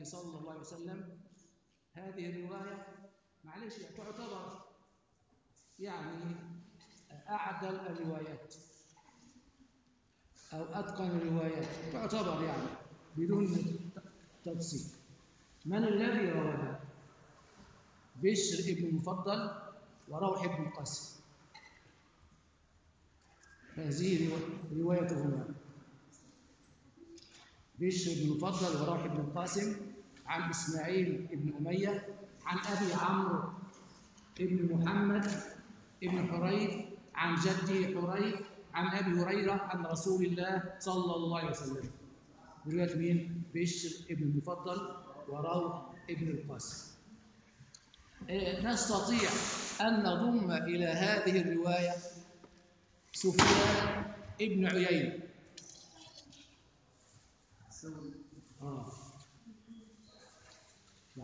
صلى الله عليه وسلم هذه الرواية معلش تعتبر يعني أعدل الروايات أو أتقن الروايات تعتبر يعني بدون تفصيل من الذي رواها؟ بشر ابن المفضل وروح ابن القاسم هذه روايتهما بشر بن المفضل وروح بن القاسم عن إسماعيل بن أمية عن أبي عمرو بن محمد بن حريث عن جده حريث عن أبي هريرة عن رسول الله صلى الله عليه وسلم رواية مين؟ بشر بن المفضل وروح بن القاسم نستطيع أن نضم إلى هذه الرواية سفيان ابن عيينة آه. لا.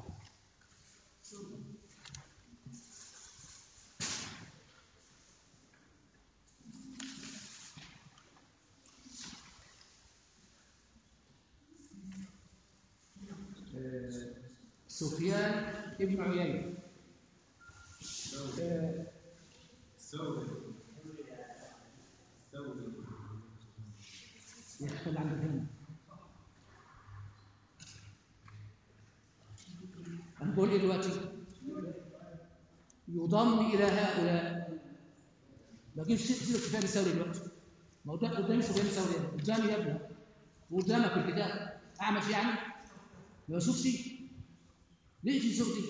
آه، سفيان ابن عيينة آه، يدخل عند هنا هنقول ايه دلوقتي يضم الى هؤلاء ما اجيبش سيره سفيان الثوري دلوقتي ما هو ده قدامي سفيان الثوري قدامي يا ابني قدامك في الكتاب اعمل يعني ما اشوفش ليه في صورتي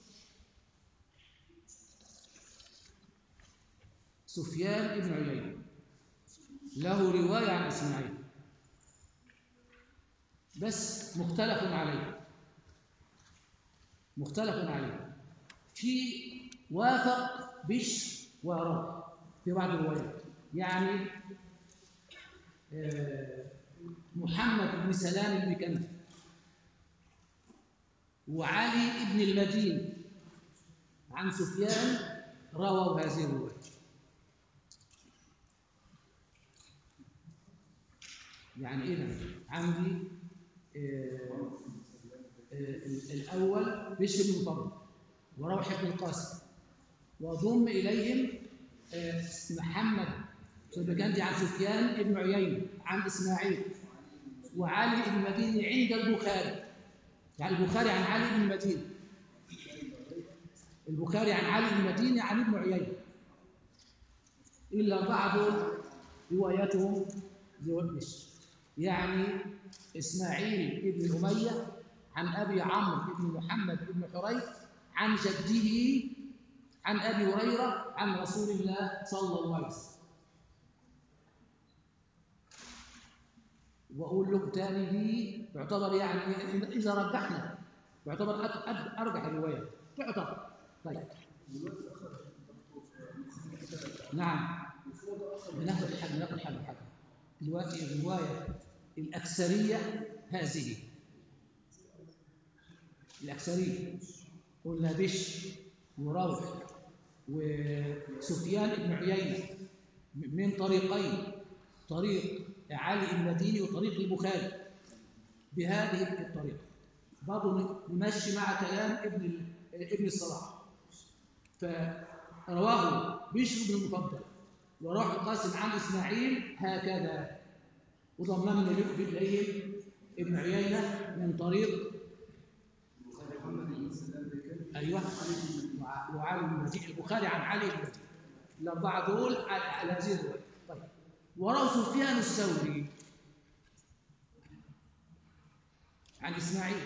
سفيان بن عيينة له رواية عن إسماعيل بس مختلف عليه مختلف عليه في وافق بش وروح في بعض الروايات يعني آه، محمد بن سلام بن كنف وعلي بن المدين عن سفيان رووا هذه الروايه يعني اذا عندي آه، آه، الاول بشر بن مطرب وروح بن القاسم وضم اليهم آه، محمد سلبكندي عن سفيان بن عيينه عن اسماعيل وعلي بن المديني عند البخاري يعني البخاري عن علي بن المديني البخاري عن علي بن المديني عن ابن عيينه الا بعض رواياتهم بشر يعني إسماعيل بن أمية عن أبي عمرو بن محمد بن حريث عن جده عن أبي هريرة عن رسول الله صلى الله عليه وسلم وأقول له تاني دي تعتبر يعني إذا رجحنا تعتبر أرجح الرواية تعتبر طيب نعم بناخد حاجة بناخد حاجة حاجة دلوقتي الرواية الأكثرية هذه الأكثرية قلنا بش وروح وسفيان بن عيينة من طريقين طريق علي المديني وطريق البخاري بهذه الطريقة برضه نمشي مع كلام ابن ابن الصلاح فرواه بشر بن المفضل وروح القاسم عن اسماعيل هكذا وضممنا إليه ابن عيينة من طريق أيوة وعلي بن البخاري عن علي بن الأربعة دول على هذه الرواية طيب وروى سفيان الثوري عن إسماعيل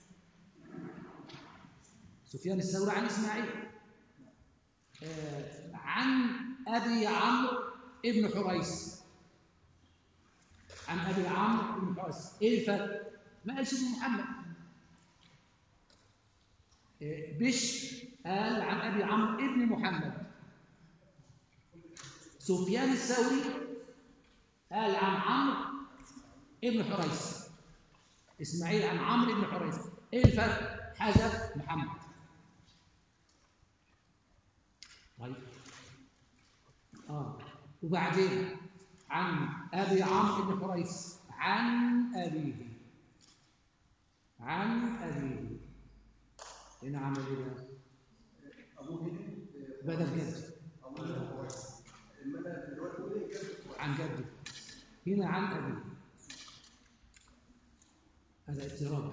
سفيان الثوري عن إسماعيل آه عن أبي عمرو ابن حريث عن ابي عمرو بن حريث ايه الفرق ما قالش ابن محمد إيه بش قال عن ابي عمرو ابن محمد سفيان الثوري قال عن عمرو ابن حريث اسماعيل عن عمرو بن حريث ايه الفرق حذف محمد طيب اه وبعدين عن أبي عمرو بن حريث عن أبيه عن أبيه هنا عمل إيه بقى؟ ابوه هنا بدل جد ابوه هنا كويس اما انا دلوقتي بقول ايه كده عن جده هنا عن أبيه هذا اضطراب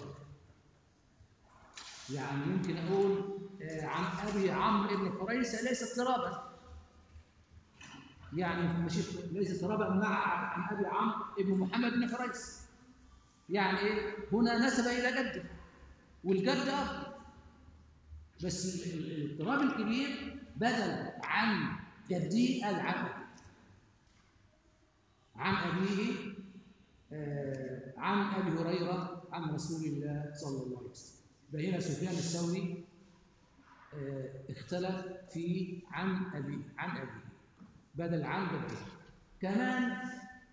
يعني يمكن أقول آه، عن أبي عمرو بن حريثة ليس اضطرابا يعني مش ليس اضطرابا مع عن أبي عمرو بن محمد بن حريث يعني إيه هنا نسب إلى جده والجد أب بس ال- ال- الاضطراب الكبير بدل عن جده قال عن أبيه عن أبيه آه، عن أبي هريرة عن رسول الله صلى الله عليه وسلم ده هنا سفيان الثوري آه، اختلف في عن أبي عن أبي بدل عن جده كمان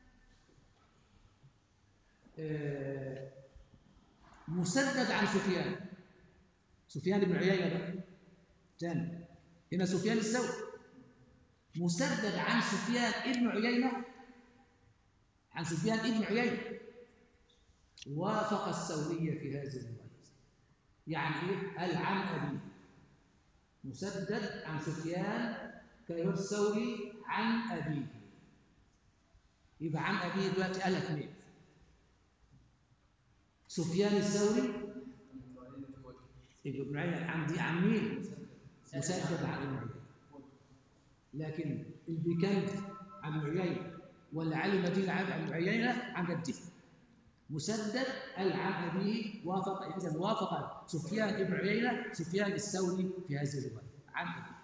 آه، مسدد عن سفيان سفيان بن عيينة بقى تاني هنا سفيان الثوري مسدد عن سفيان ابن عيينة عن سفيان ابن عيينة وافق الثورية في هذه الرواية يعني ايه قال عن أبيه مسدد عن سفيان كيقول الثوري عن أبيه يبقى عن أبيه دلوقتي قال لك مين سفيان الثوري يبقى ابن عيينة عن دي عن مين مسدد عن ابن عيينة لكن البيكند عن عيينة ولا علي مدينة عن عن عيينة عن جده مسدد قال عن أبيه وافق إذا وافق سفيان ابن عيينة سفيان الثوري في هذه الرواية عن أبيه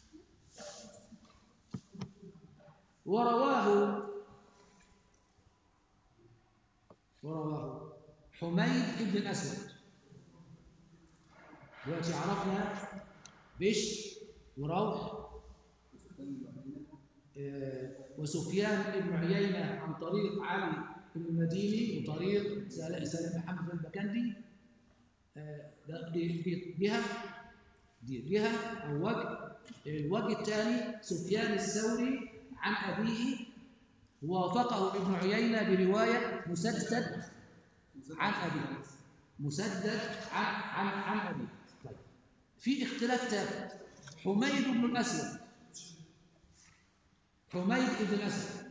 ورواه ورواه حميد بن الأسود دلوقتي عرفنا بشر وروح آه، وسفيان بن عيينة عن طريق علي بن المديني وطريق سال- سالم محمد بن البكندي آه، ده- دي دي جهة دي جهة أو وجه الوجه الثاني سفيان الثوري عن أبيه وافقه ابن عيينة برواية مسدد عن أبيه مسدد عن عن عن أبيه طيب في اختلاف ثالث حميد بن الأسود حميد بن الأسود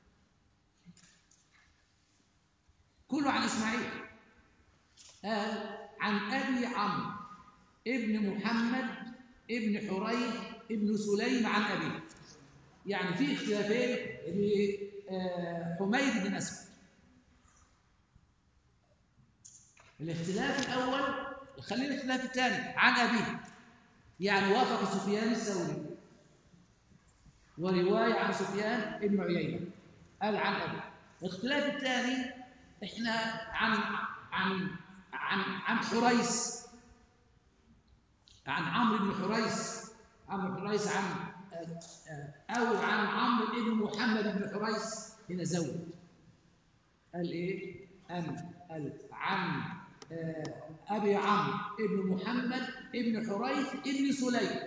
كله عن إسماعيل قال عن أبي عمرو ابن محمد ابن حريث ابن سليم عن أبيه يعني في اختلافين لحميد بن أسود الاختلاف الأول خلينا الاختلاف الثاني عن أبيه يعني وافق سفيان الثوري ورواية عن سفيان ابن عيينة قال عن أبي الاختلاف الثاني احنا عن عن عن عن حريث عن عمرو بن حريث عمرو بن حريث عن آه، آه، أو عن عمرو بن محمد بن حريث هنا زود قال إيه؟ أن قال عن آه، أبي عمرو بن محمد بن حريث بن سليم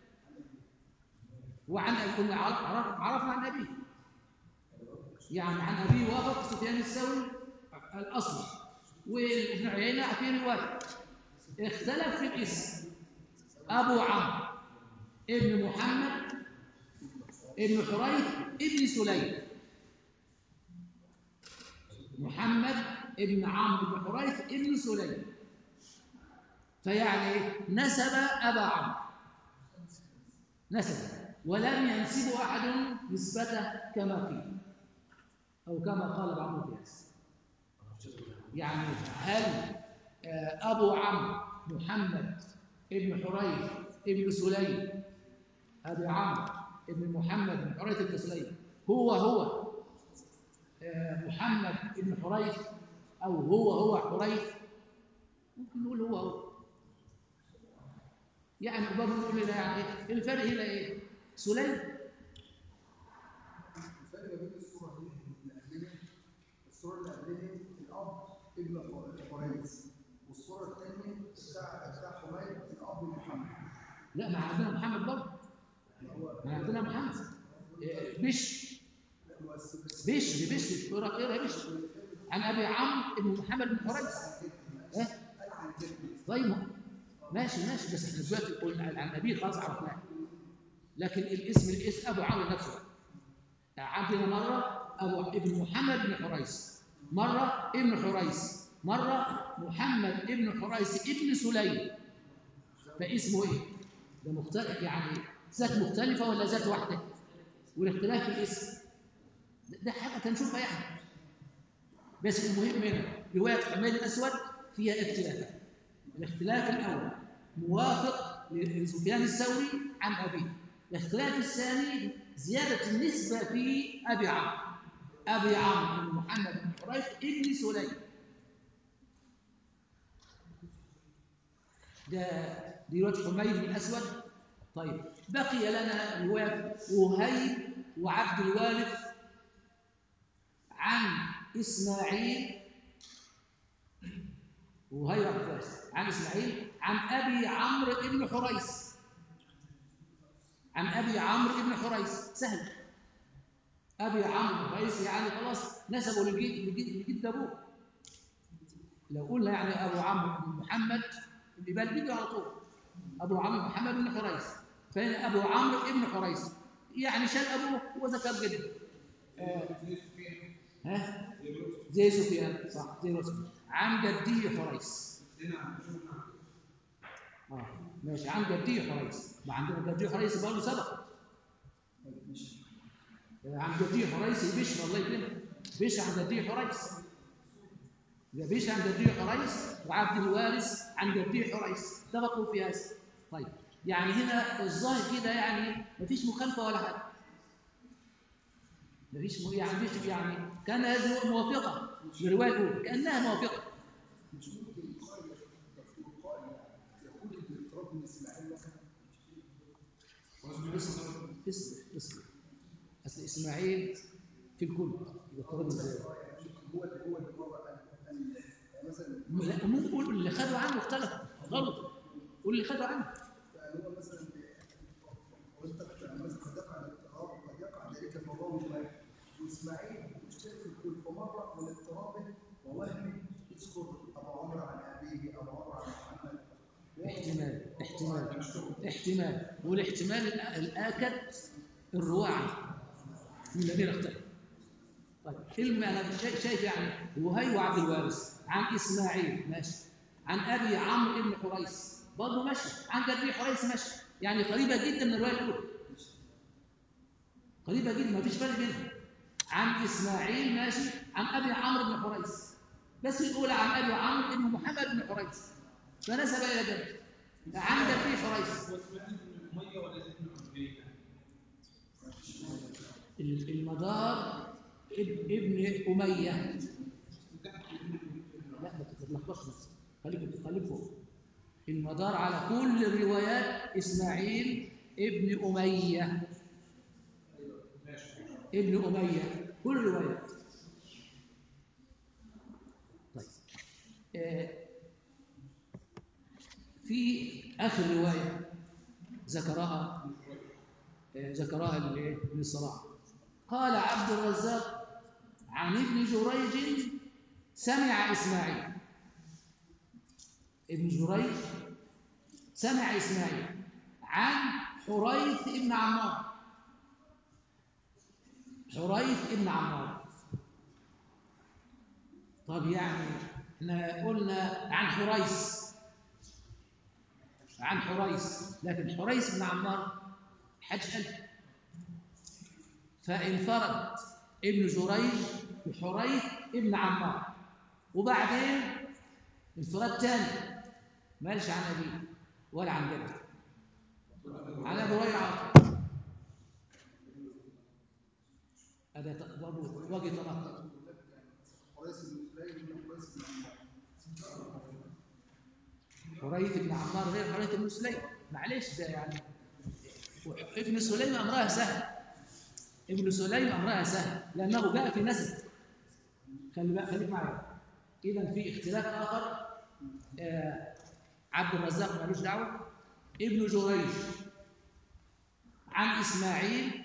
وعن قلنا عرف- عرف- عرفنا عن أبيه يعني عن أبيه وافق سفيان الثوري الأصلي وابن عيينة في رواية اختلف في الاسم أبو عمرو ابن محمد ابن حريث ابن سليم محمد ابن عمرو بن حريث ابن سليم فيعني نسب أبا عمرو نسب ولم ينسب أحد نسبته كما قيل أو كما قال بعض القياس يعني هل آه، أبو عمرو محمد ابن حريث ابن سليم أبي عمرو ابن محمد بن حريث بن سليم هو هو آه، محمد بن حريث أو هو هو حريث ممكن نقول هو هو يعني برضه نقول هنا يعني إيه؟ الفرق هنا إيه؟ سليم الفرق ما بين الصورة دي اللي قبلها الصورة اللي قبلها الأب ابن حريث والصورة الثانية بتاع بتاع حميد الأب محمد لا ما عندنا محمد برضه هو ما عندنا محمد آه، بش لا بس بس بشر بشر اقرا اقرا بشر عن ابي عمرو بن محمد بن حريث ها طيب ماشي ماشي بس احنا دلوقتي قلنا عن ابيه خلاص عرفناه لكن الاسم الاسم ابو عمرو نفسه عندنا مره ابو ابن محمد بن حريث مره ابن حريث مره محمد ابن حريث ابن سليم فاسمه ايه؟ ده مختلف يعني ذات مختلفه ولا ذات واحده؟ والاختلاف في الاسم ده, ده حاجه هنشوفها يعني بس المهم هنا روايه حميد الاسود فيها اختلافات الاختلاف الاول موافق لسفيان الثوري عن ابيه الاختلاف الثاني زياده النسبه في ابي عمرو ابي عمرو بن محمد بن حريث ابن سليم ده دي روايه حميد بن الاسود طيب بقي لنا روايه وهيب وعبد الوارث عن اسماعيل وهيب عبد الوارث عن اسماعيل عن ابي عمرو بن حريث عن ابي عمرو بن حريث سهل ابي عمرو بن حريث يعني خلاص نسبه لجد لجد لجد ابوه لو قلنا يعني ابو عمرو بن محمد يبقى الجد على طول ابو عمرو محمد بن حريث فهنا ابو عمرو بن حريث يعني شال ابوه وذكر جده آه. ها زي سفيان صح زي سفيان عن جدي حريث اه ماشي عن جدي حريث ما عندنا جدي حريث برضه سبق عن جدي حريث بشر الله يكرمك بشر عن جدي حريث ده بشر عن جدي حريث وعبد الوارث عن جدي حريث سبقوا في هذا طيب يعني هنا الظاهر كده يعني مفيش مخالفه ولا حاجه مفيش يعني مفيش يعني كان هذه موافقه للروايه الاولى كانها موافقه مش ممكن يقال يقال يقول الاضطراب من اسماعيل مثلا اصبر اصبر اصبر اصل اسماعيل في الكل يبقى اضطراب ازاي؟ هو هو اللي مره قال قال مثلا لا ممكن قول اللي خدوا عنه اختلف غلط قول اللي خدوا عنه يعني هو مثلا وانت مثلا قد يقع الاضطراب وقد يقع ذلك الموضوع واحد واسماعيل مشكله في الكل فمره من اضطرابه ووهمه يذكر ابو عمرو عن ابيه ابو عمرو عن محمد احتمال احتمال احتمال والاحتمال الآ- الآكد الرواة عنه من الذين اختلفوا طيب علم انا شا- شايف يعني وهي وعبد الوارث عن اسماعيل ماشي عن ابي عمرو بن حريث برضه ماشي عن جدي حريث ماشي يعني قريبه جدا من الروايه الاولى قريبه جدا ما فيش فرق بينهم عن اسماعيل ماشي عن ابي عمرو بن حريث بس الاولى عن ابي عمرو بن محمد بن حريث فنسب الى جده عن جدي حريث المدار اب- ابن أمية لا ما تتلخبطش نفسك خليك خليك فوق المدار على كل الروايات إسماعيل ابن أمية ابن أمية كل الروايات طيب آه، في آخر رواية ذكرها آه، ذكرها ال- ابن الصلاح قال عبد الرزاق عن ابن جريج سمع إسماعيل ابن جريج سمع إسماعيل عن حريث ابن عمار حريث ابن عمار طب يعني احنا قلنا عن حريث عن حريث لكن حريث بن عمار حدش قال فانفرد ابن جريج بحريث ابن عمار وبعدين انفراد تاني ما قالش عن ابيه ولا عن جده عن ابي هريره على طول هذا ت- وجه وجه تناقض حريص بن سليم بن حريص بن عمار حريث بن عمار غير حريث بن سليم معلش ده يعني ابن سليم امرها سهل ابن سليم امرها سهل لانه جاء في نسب خلي بقى خليك معايا اذا في اختلاف اخر آه عبد الرزاق مالوش دعوه ابن جريج عن اسماعيل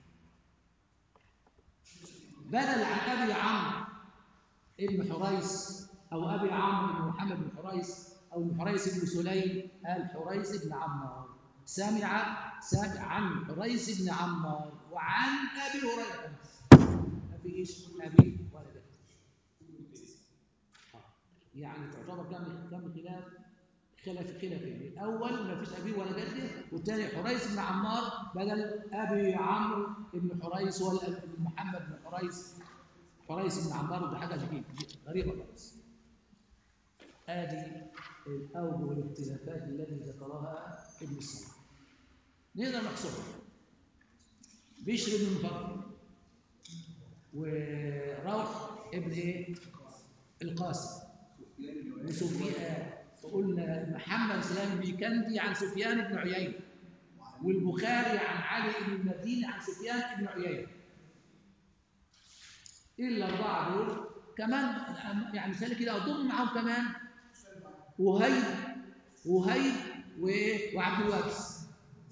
بدل عن ابي عمرو ابن حريث او ابي عمرو بن محمد بن حريث او من حريث بن سليم قال حريث بن عمار سمع سمع عن حريث بن عمار وعن ابي هريره ما فيش ابي ولا جد يعني تعتبر كم كم خلاف خلاف خلافين الاول ما فيش ابي ولا جده والثاني حريث بن عمار بدل ابي عمرو بن حريث ولا ابن محمد بن حريث حريث بن عمار ده حاجه جديده غريبه خالص ادي الاوجه الاختلافات التي ذكرها ابن الصلاح نقدر نحصرها بشر بن المفضل وروح ابن ايه القاسم وسفيان وقلنا محمد سلام بيكندي عن سفيان بن عيينه والبخاري عن علي بن المديني عن سفيان بن عيينه الا الاربعه دول كمان يعني مثال كده اضم معاهم كمان وهيب وهيب وايه وعبد الوارث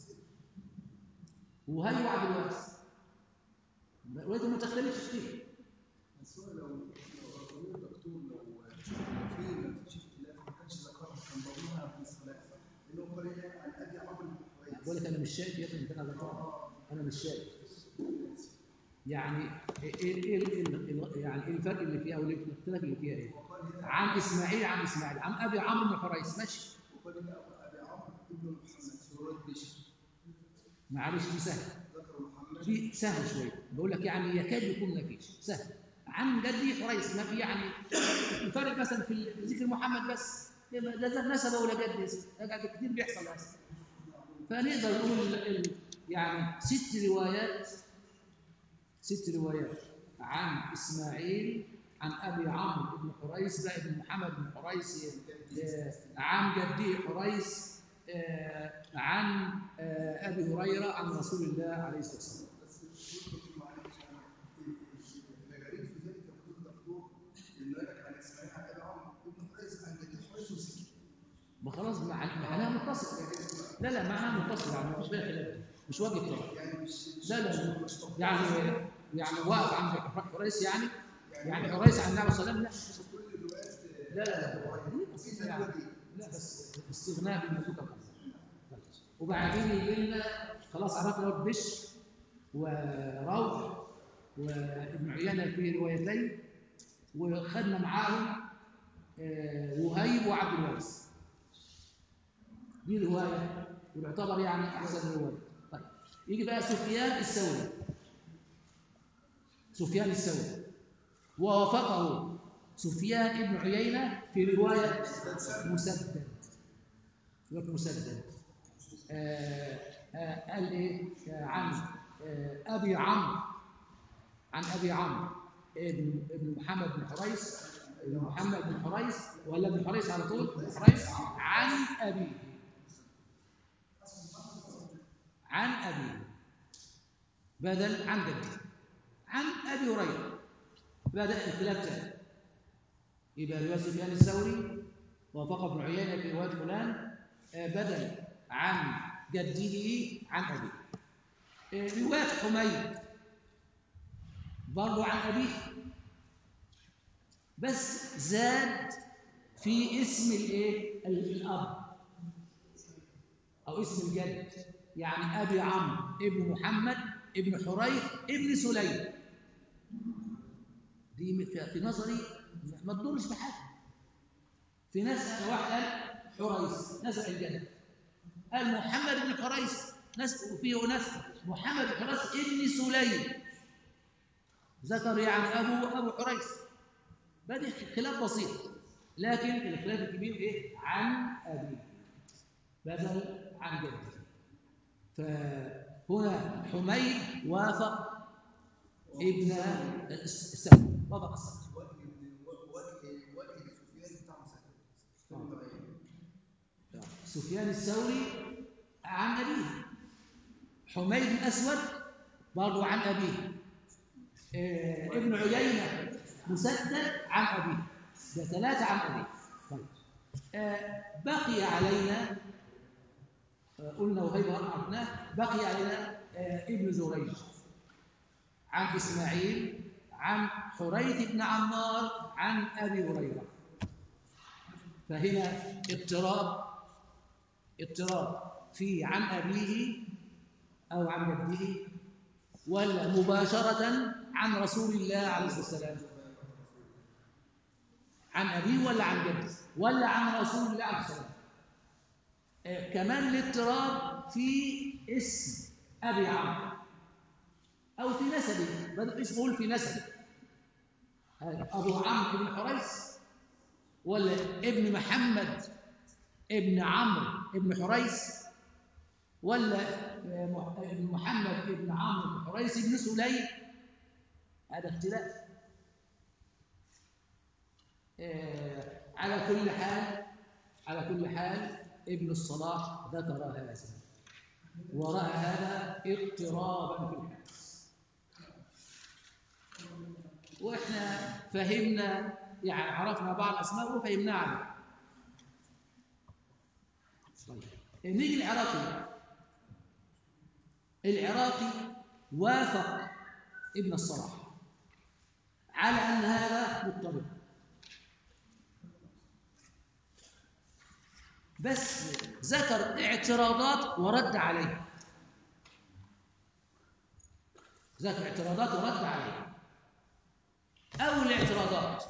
وهيب وعبد الوارث روايته ما تختلفش كتير بس هو لو لو الدكتور لو في ما فيش اختلاف ما كانش ذكرها كان ضمنها في الصلاه لانه قال عن ابي عمرو بن حريث بقول لك انا مش شايف يا ابني انت انا ذكرها انا مش شايف يعني ايه ايه ايه ال- يعني ايه الفرق اللي فيها والاختلاف اللي فيها ايه؟ عن اسماعيل عن اسماعيل عن ابي عمرو بن حريث ماشي وقال ابي عمرو بن محمد في روايه بشر معلش دي سهل ذكر محمد دي سهل شويه بقول لك يعني يكاد يكون ما فيش سهل عن جدي حريث ما في يعني الفرق مثلا في ذكر محمد بس لا ذات نسبه ولا جد اسم ده كتير بيحصل اصلا فنقدر نقول ال- ال- يعني ست روايات ست روايات عن اسماعيل عن ابي عمرو بن حريث بقى ابن محمد بن حريث آه، عن جدي حريث آه، عن آه، ابي هريره عن رسول الله عليه الصلاه والسلام بس الدكتور معلش انا غريب في ذلك يقول الدكتور انه لك عن اسماعيل عن ابي عمرو بن حريث عن جدي حريث وسكت ما خلاص مع- معناها متصل لا لا معناها متصل يعني مفيش فيها خلاف مش واجب طبعا يعني مش مش لا لا لا مش يعني يعني واقف عند حريث يعني يعني حريث عن النبي صلى الله عليه وسلم كل الروايات لا لا لا لا بس يعني لا بس استغناء بالمسوكة وبعدين يجي لنا خلاص عرفنا هو بشر وروح وابن عيينة في روايتين وخدنا معاهم آه، وهيب وعبد الوارث دي رواية ويعتبر يعني أحسن رواية طيب يجي بقى سفيان الثوري سفيان الثوري ووافقه سفيان بن عيينة في رواية مسدد رواية مسدد آه، آه، قال إيه آه، عن آه، أبي عمرو عن أبي عمرو ابن ابن محمد بن حريث ابن محمد بن حريث ولا ابن حريث على طول ابن حريث عن أبيه عن أبيه بدل عن جده عن أبي هريرة بدأ الخلاف تاني يبقى رواية سفيان الثوري وافق ابن عيينة في رواية فلان آه، بدل عن جده عن أبيه آه، رواية حميد برضه عن أبيه بس زاد في اسم الايه ال- الاب او اسم الجد يعني ابي عمرو ابن محمد ابن حريث ابن سليم دي في في نظري ما تضرش بحاجه في ناس واحد قال حريث نزع الجد قال محمد بن حريث ناس وفيه ناس محمد بن حريث ابن سليم ذكر يعني ابو ابو حريث بدي خلاف بسيط لكن الخلاف الكبير ايه عن ابيه بدل عن جده فهنا حميد وافق ابن السبت وافق السبت وجه وجه وجه سفيان بتاع مسدد آه. سفيان الثوري عن أبيه حميد الأسود برضو عن أبيه آه ابن عيينة مسدد عن أبيه ده ثلاثة عن أبيه طيب آه بقي علينا آه قلنا وهيب عرفناه بقي علينا آه ابن زريج عن إسماعيل عن حريث بن عمار عن أبي هريرة فهنا اضطراب اضطراب في عن أبيه أو عن جده ولا مباشرة عن رسول الله عليه الصلاة والسلام عن أبيه ولا عن جده ولا عن رسول الله عليه الصلاة والسلام آه كمان الاضطراب في اسم أبي عمرو أو في نسبه بدل اسمه في نسبه أبو عمرو بن حريث ولا ابن محمد ابن عمرو ابن حريث ولا ابن محمد ابن عمرو بن حريث بن سليم هذا اختلاف آه على كل حال على كل حال ابن الصلاح ذكر هذا ورأى هذا اضطرابا في الحديث واحنا فهمنا يعني عرفنا بعض الاسماء وفهمناها عنها طيب نيجي العراقي العراقي وافق ابن الصلاح على ان هذا مضطرب بس ذكر اعتراضات ورد عليه ذكر اعتراضات ورد عليه أول الاعتراضات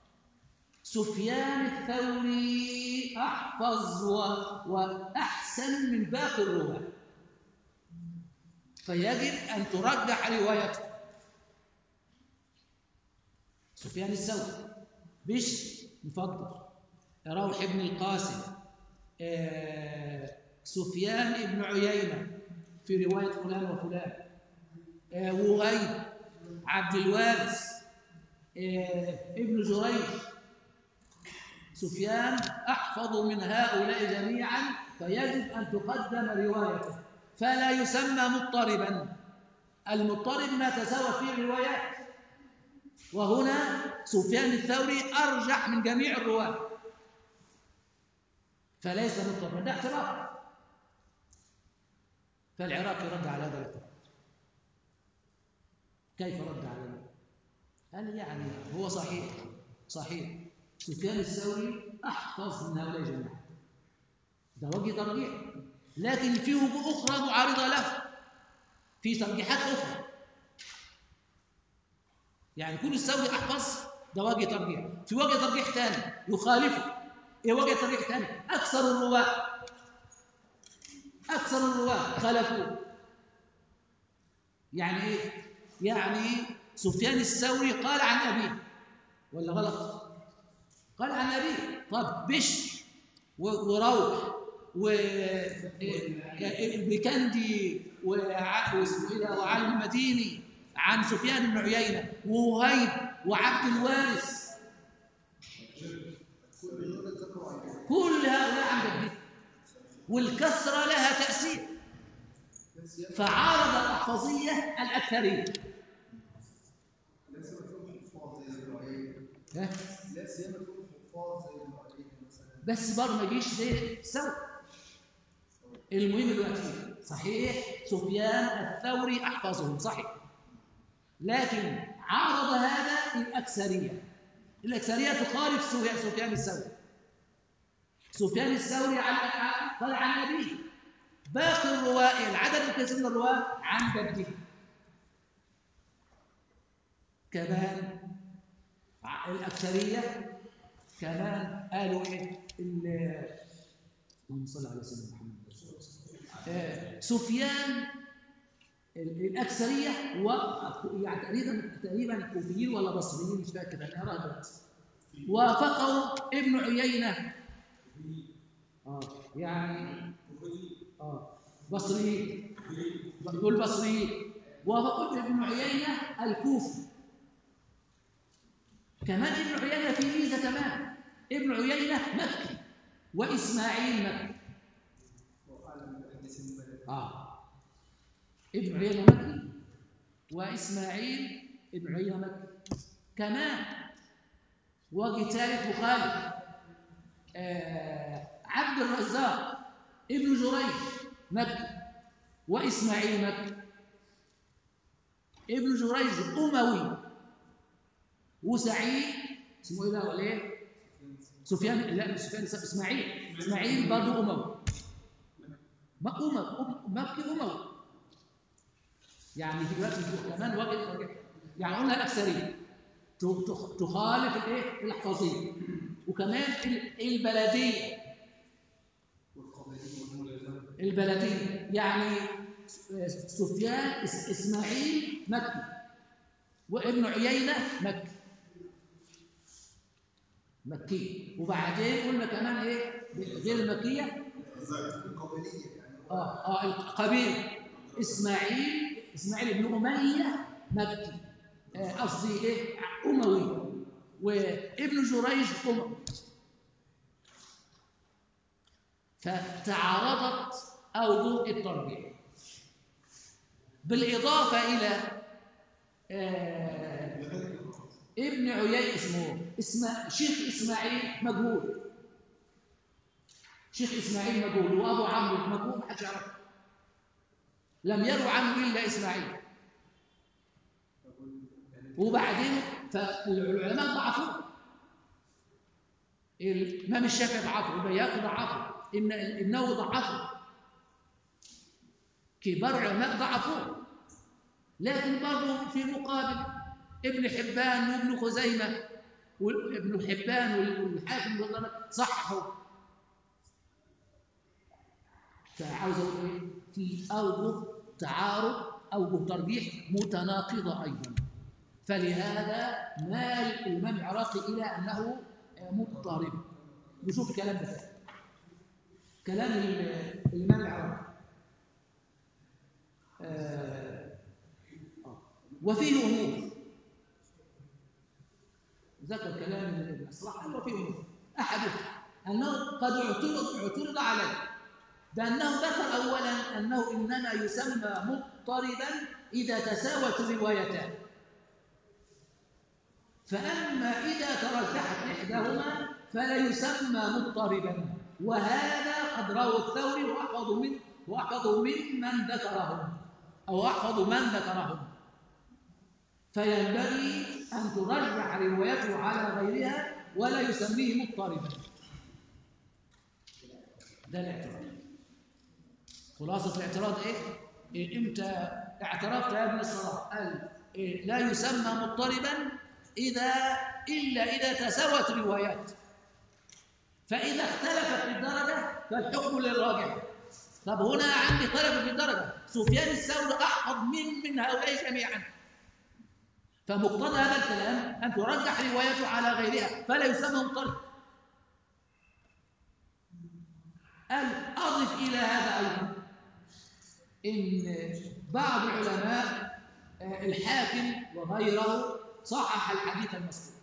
سفيان الثوري أحفظ و... وأحسن من باقي الرواة فيجب أن ترجح روايته سفيان الثوري بش مفضل روح ابن القاسم آه سفيان ابن عيينة في رواية فلان وفلان آه وغيب عبد الوارث آه ابن جريج سفيان أحفظ من هؤلاء جميعا فيجب أن تقدم روايته فلا يسمى مضطربا المضطرب ما تساوت فيه الروايات وهنا سفيان الثوري أرجح من جميع الرواة فليس مضطربا ده اعتراف فالعراقي رد على هذا الاعتراف كيف رد على هذا قال يعني هو صحيح صحيح سفيان الثوري احفظ من هؤلاء جميعا ده وجه ترجيح لكن في وجوه اخرى معارضه له في ترجيحات اخرى يعني كل الثوري احفظ ده وجه ترجيح في وجه ترجيح ثاني يخالفه ايه وجه ترجيح ثاني اكثر الرواه اكثر الرواه خالفوه يعني ايه يعني سفيان الثوري قال عن ابيه ولا غلط قال عن ابيه طب بشر وروح والبكندي وعلي المديني عن سفيان بن عيينه ووهيب وعبد الوارث كل هؤلاء عن جده والكثره لها تاثير فعارض الاحفظيه الاكثريه لا سيما يكون حفاظ زي المعيد مثلا بس برضه ما يجيش زي سوا المهم دلوقتي صحيح سفيان الثوري احفظهم صحيح لكن عارض هذا الأكثرية الأكثرية تخالف سفيان الثوري سفيان الثوري قال عن أبيه باقي الرواة العدد الكثير من الرواة عن جده كمان الأكثرية كمان قالوا إيه اللهم صل على سيدنا محمد آه سفيان الأكثرية و يعني تقريبا تقريبا كوفيين ولا بصريين مش فاكر أنا أراها دلوقتي وافقوا ابن عيينة آه يعني آه بصريين دول بصريين وافقوا ابن عيينة الكوفي كمان ابن عيينة في ميزة كمان ابن عيينة مكي وإسماعيل مكي آه ابن عيينة مكي وإسماعيل ابن عيينة مكي كمان وجه ثالث مخالف آه عبد الرزاق ابن جريج مكي وإسماعيل مكي ابن جريج أموي وسعيد اسمه ايه بقى ولا ايه؟ سفيان لا مش سفيان اسماعيل اسماعيل برضه اموي ما امم مكي اموي يعني دلوقتي كمان وجه يعني قلنا الاكثريه تخالف الايه الاحفاظيه وكمان البلديه البلديه يعني سفيان اسماعيل مكي وابن عيينه مكي مكي وبعدين قلنا كمان ايه غير المكيه اه اه القبيله اسماعيل اسماعيل بن اميه مكي قصدي آه ايه اموي وابن جريج اموي فتعارضت اوجه الترجيح بالاضافه الى آه ابن عيي اسمه اسم شيخ اسماعيل مجهول شيخ اسماعيل مجهول وابو عمرو مجهول ما حدش يعرفه لم يروى عنه الا اسماعيل وبعدين فالعلماء ضعفوه الامام الشافعي ضعفه البياقي ضعفه النووي ضعفه كبار العلماء ضعفوه لكن برضه في مقابل ابن حبان وابن خزيمه وابن حبان والحاكم صححوا فعاوز اقول ايه في اوجه تعارض اوجه ترجيح متناقضه ايضا فلهذا مال الامام العراقي الى انه مضطرب نشوف الكلام ده كلام الامام العراقي آه وفيه امور ذكر كلام ابن الصلاح وفيه امور احدها انه قد اعترض اعترض عليه بأنه ذكر أولا أنه إنما يسمى مضطربا إذا تساوت الروايتان فأما إذا ترجحت إحداهما فلا يسمى مضطربا وهذا قد روى الثوري وأحفظ من وأحفظ ممن ذكرهم أو أحفظ من ذكرهم فينبغي أن ترجح روايته على غيرها ولا يسميه مضطربا ده الاعتراض خلاصة الاعتراض إيه؟ إيه أنت اعترفت يا ابن الصلاح قال إيه لا يسمى مضطربا إذا إلا إذا تساوت روايات فإذا اختلفت في الدرجة فالحكم للراجح طب هنا عندي اختلف في الدرجة سفيان الثوري أحفظ من من هؤلاء جميعا فمقتضى هذا الكلام أن ترجح روايته على غيرها فلا يسمى مضطرب قال أضف إلى هذا أيضا إن بعض العلماء الحاكم وغيره صحح الحديث المذكور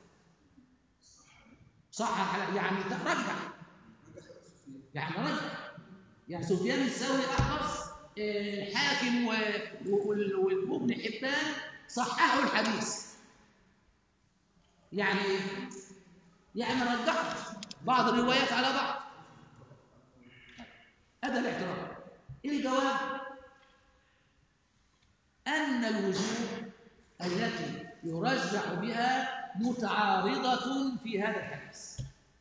صحح يعني رجح يعني رجح يعني سفيان الثوري أحفظ الحاكم وابن حبان صححوا الحديث يعني يعني رجحوا بعض الروايات على بعض هذا الاعتراف الجواب أن الوجوه التي يرجح بها متعارضة في هذا الحديث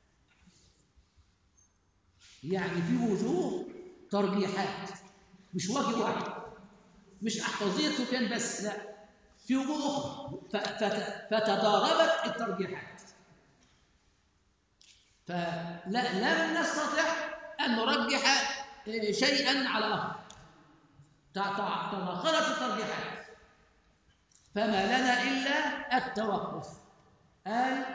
يعني في وجوه ترجيحات مش وجه واحد مش أحفظية سفيان بس لا في وجوه أخرى فتضاربت الترجيحات فلم نستطع أن نرجح شيئا على آخر تناقضت الترجيحات فما لنا إلا التوقف قال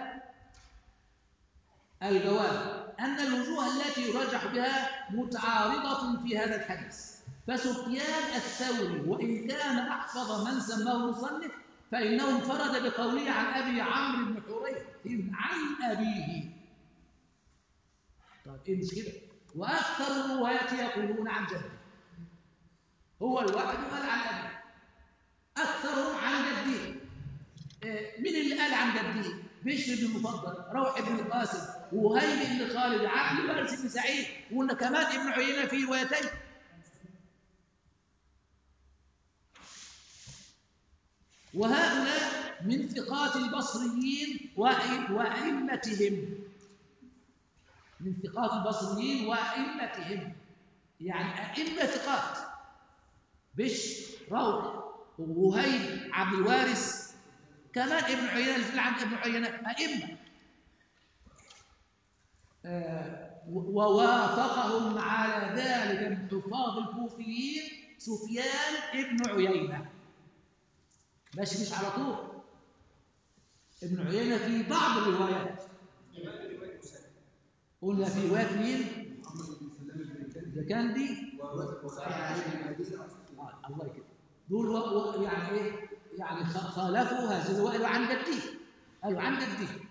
الجواب أن الوجوه التي يرجح بها متعارضة في هذا الحديث فسفيان الثوري وإن كان أحفظ من سماه المصنف فإنه انفرد بقوله عن أبي عمرو بن حريث عن أبيه طيب إيه المشكلة؟ وأكثر الرواة يقولون عن جده هو الواحد قال عن أبيه أكثرهم عن جده من اللي قال عن جده بشر بن المفضل روح بن القاسم وهيب بن خالد عبد الوارث بن سعيد وقلنا كمان ابن عيينة في روايتين وهؤلاء من ثقات البصريين وأئمتهم من ثقات البصريين وأئمتهم يعني أئمة ثقات بش روح ووهيب عبد الوارث كمان ابن عيينة في عند ابن عيينة أئمة آه ووافقهم على ذلك من حفاظ الكوفيين سفيان ابن عيينة ماشي مش على طول ابن عيينة في بعض الروايات قلنا في روايات مين؟ البكندي آه الله يكرمك دول و... و... يعني ايه؟ يعني خالفوا هذه الروايه عن جديه قالوا عن جديه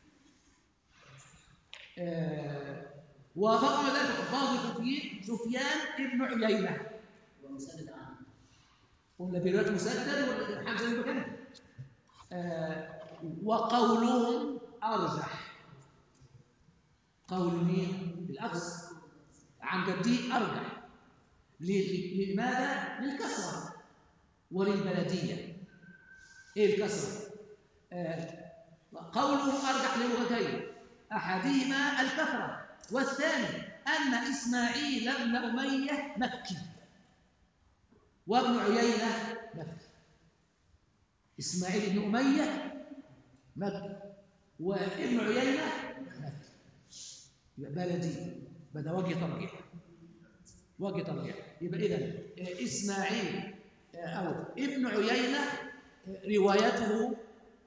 آه وافقوا ذلك حفاظ الكوفيين سفيان ابن عيينه ومسدد عنه قلنا في روايه مسدد وحمزه البكندي آه وقولهم ارجح قول مين؟ الاقصى عن جديه ارجح لماذا؟ للكسره وللبلديه ايه الكسره؟ آه قوله ارجح للغتين احدهما الكثره والثاني ان اسماعيل ابن اميه مكي وابن عيينه مكي اسماعيل بن اميه مكي وابن عيينه مكي يبقى بلدي بدا وجه ترجيح وجه ترجيح يبقى اذا اسماعيل او ابن عيينه روايته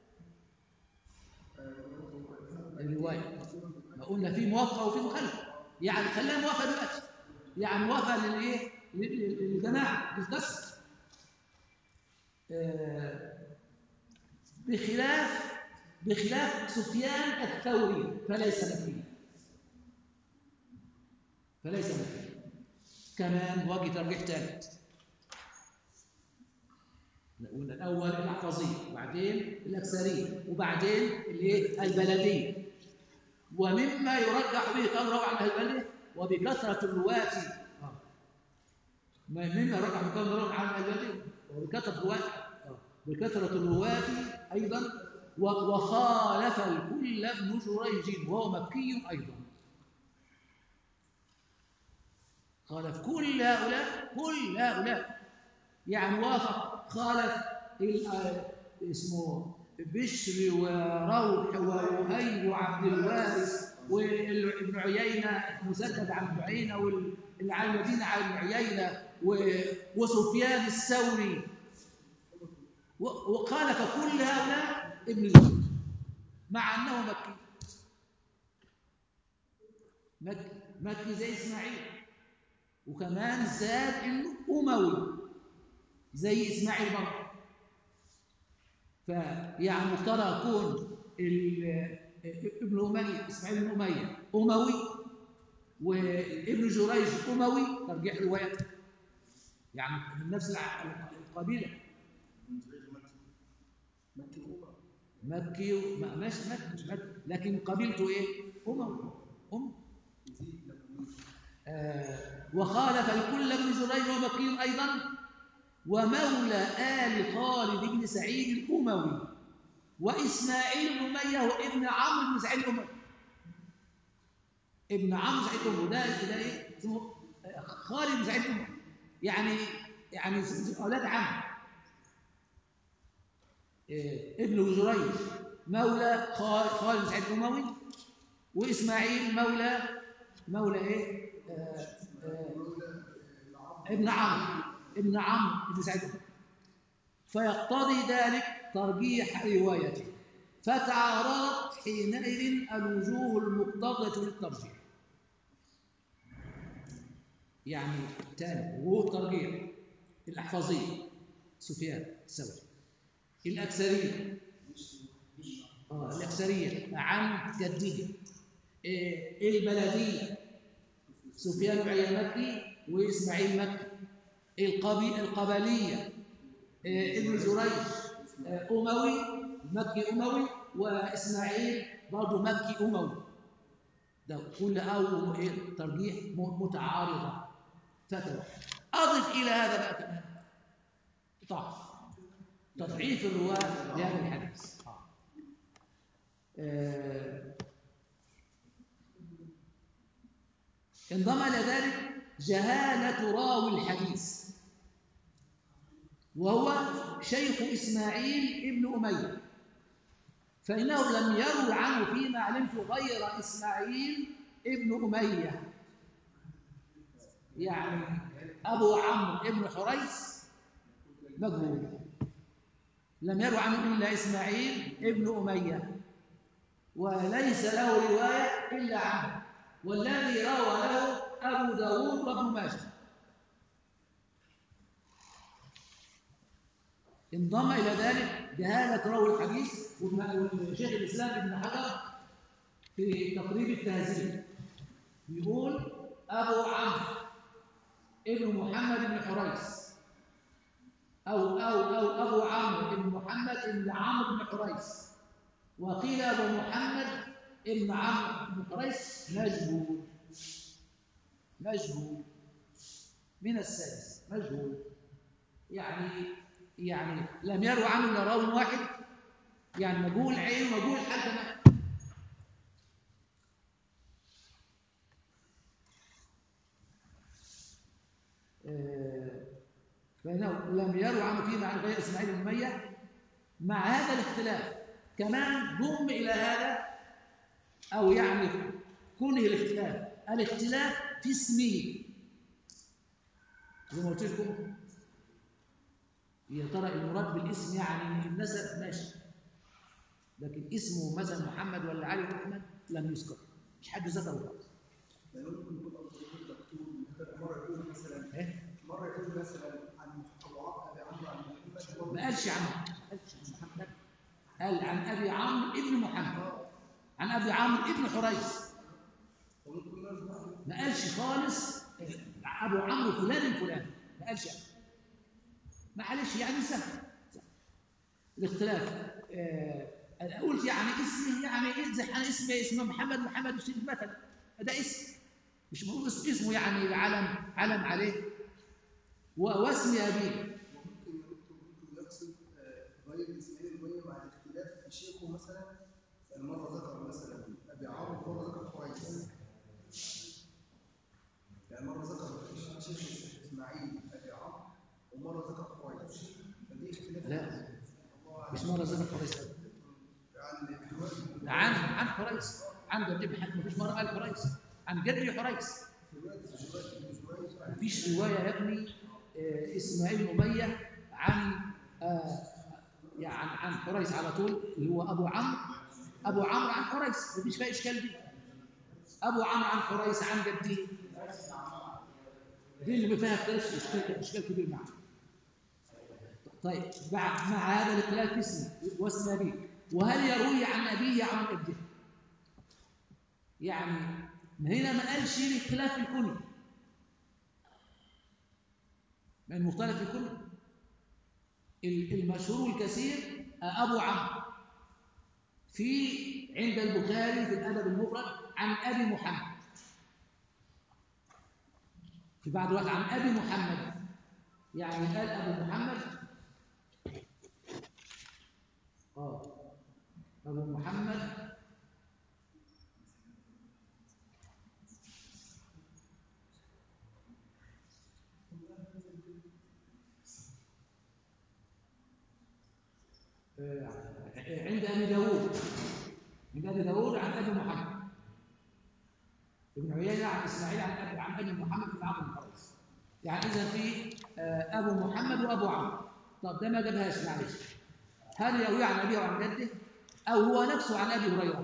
الروايه ما قلنا في موافقه وفي مخالفه يعني خلينا موافقه دلوقتي يعني موافقه للايه للجماعه للكسر بخلاف بخلاف سفيان الثوري فليس مكي فليس مكي كمان وجه ترجيح ثالث قلنا الاول الاحفظيه وبعدين الاكثريه وبعدين الايه البلديه ومما يرجح به قول روى عن اهل البلد وبكثره الرواه مما يرجح به قول روى عن اهل البلد وبكثره الرواه بكثره الرواه ايضا وخالف الكل ابن جريج وهو مكي ايضا خالف كل هؤلاء كل هؤلاء يعني وافق خالف اسمه بشر وروح ووهيب وعبد الوارث وابن عيينة مسدد عن ابن عيينة واللي على المدينة عن ابن عيينة وسفيان الثوري وخالف كل هؤلاء ابن جريج مع انه مكي مكي مكي زي اسماعيل وكمان زاد انه اموي زي اسماعيل برضه فيعني ترى كون ابن اميه اسماعيل بن اميه اموي وابن جريج اموي ترجيح روايته يعني من نفس القبيله مكي ماشي مكي لكن قبيلته ايه؟ اموي ام آه وخالف الكل ابن جريج ومكي ايضا ومولى آل خالد بن سعيد الأموي وإسماعيل بن أمية وابن عمرو بن سعيد الأموي ابن عمرو سعيد الأموي ده ده إيه؟ اسمه خالد بن سعيد الأموي يعني يعني أولاد عم إيه ابن جريج مولى خالد بن سعيد الأموي وإسماعيل مولى مولى إيه؟ آه آه ابن عمرو ابن عمرو بن سعيد فيقتضي ذلك ترجيح روايته فتعارضت حينئذ الوجوه المقتضية للترجيح يعني تاني وجوه ترجيح الأحفظية سفيان الثوري الأكثرية آه الأكثرية عن جده إيه البلدية سفيان عيمكي وإسماعيل مكي القبي القبلية ابن جريج أموي مكي أموي وإسماعيل برضه مكي أموي ده كل أو ترجيح متعارضة فتوى أضف إلى هذا بقى كمان ضعف تضعيف الرواة لهذا الحديث آه. انضم إلى ذلك جهالة راوي الحديث وهو شيخ إسماعيل ابن أمية فإنه لم يروي عنه فيما علمت غير إسماعيل ابن أمية يعني أبو عمرو ابن حريث مجهول لم يروي عنه إلا إسماعيل ابن أمية وليس له رواية إلا عنه والذي روى له أبو داود وابن ماجه انضم إلى ذلك جهالة راوي الحديث وشيخ الإسلام ابن حجر في تقريب التهذيب يقول أبو عمرو ابن محمد بن حريث أو أو أو أبو عمرو بن محمد بن عمرو بن حريث وقيل أبو محمد بن عمرو بن حريث مجهول مجهول من السادس مجهول يعني يعني لم يروى عنه الا راوي واحد يعني مجهول عين ومجهول حال كمان فإنه لم يروى عنه فيما عن غير إسماعيل بن أمية مع هذا الاختلاف كمان ضم إلى هذا أو يعني كونه الاختلاف الاختلاف في اسمه زي ما قلت لكم يا ترى المراد بالاسم يعني النسب ماشي لكن اسمه مثلا محمد ولا علي ولا احمد لم يذكر مش حد ذكره خالص يعني ممكن يكون أفضل مكتوب مرة يقول مثلا ايه مرة يقول مثلا عن أبو عمرو أبي عمرو عن محمد ما قالش عن ما قالش عن محمد قال عن ابي عمرو ابن محمد عن ابي عمرو ابن حريث وممكن نرجع ما قالش خالص ابو عمرو فلان الفلاني ما قالش يعني. معلش يعني سهل سهل. الاختلاف آه أنا قلت يعني اسم يعني إيه زي أنا اسم اسم محمد محمد الشريف مثلا ده اسم مش بقول اسم اسمه يعني علم علم عليه و- واسم ابيه وممكن ممكن ممكن يقصد آه، غير اسماعيل الأمية مع الاختلاف في شيخه مثلا يعني مرة ذكر مثلا أبي عمرو ومرة ذكر كويس يعني مرة ذكر شيخ إسماعيل أبي عمرو ومرة ذكر كويس فدي اختلاف لا. الله أعلم. مش مره ذكر حريص يعني دلوقتي عن عن حريص عن جد محمد مفيش مره قال حريص عن جد حريص دلوقتي دلوقتي بن جريج مفيش روايه يا ابني آه، اسماعيل بن اميه عن آه، يعني عن حريص على طول اللي هو ابو عمرو ابو عمرو عن حريص مفيش فيها اشكال دي ابو عمرو عن حريص عن جده دي اللي فيها اختلاف اشكال اشكال كبير معاه طيب بعد مع هذا الاختلاف في اسمه واسم ابيه وهل يروي عن ابيه عن جده يعني ما هنا ما قالش الاختلاف في الكنيه ما المختلف في الكنيه ال- المشهور الكثير ابو عمرو في عند البخاري في الادب المفرد عن ابي محمد في بعض الوقت عن ابي محمد يعني قال ابو محمد اه ابو محمد آه، عند ابي داود عند ابي داود عن ابي محمد ابن عيينه عن اسماعيل عن ابي عن ابي محمد بن عمرو بن حريث يعني اذا في آه، ابو محمد وابو عمرو طب ده ما جابهاش معلش هل يروي عن ابيه وعن جده او هو نفسه عن ابي هريره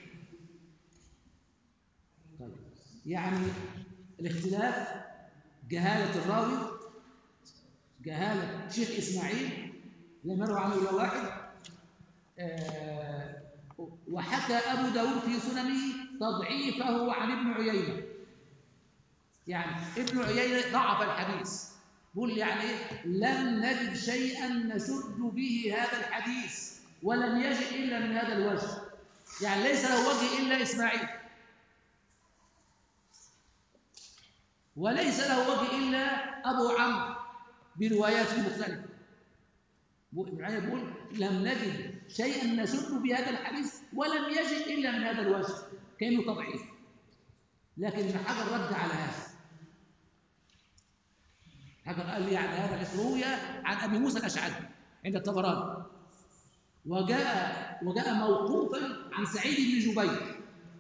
طيب يعني الاختلاف جهاله الراوي جهاله شيخ اسماعيل لم يروى عنه الا واحد آه، وحكى أبو داود في سننه تضعيفه عن ابن عيينة يعني ابن عيينة ضعف الحديث بقول يعني إيه؟ لم نجد شيئا نشد به هذا الحديث ولم يجد إلا من هذا الوجه يعني ليس له وجه إلا إسماعيل وليس له وجه إلا أبو عمرو بروايات مختلفة ابن عيينة بيقول لم نجد شيئا نشد بهذا الحديث ولم يجد الا من هذا الوجه كانه تضعيف لكن ابن حجر رد على هذا حجر قال لي يعني هذا الحديث روي عن ابي موسى الاشعري عند الطبراني وجاء وجاء موقوفا عن سعيد بن جبير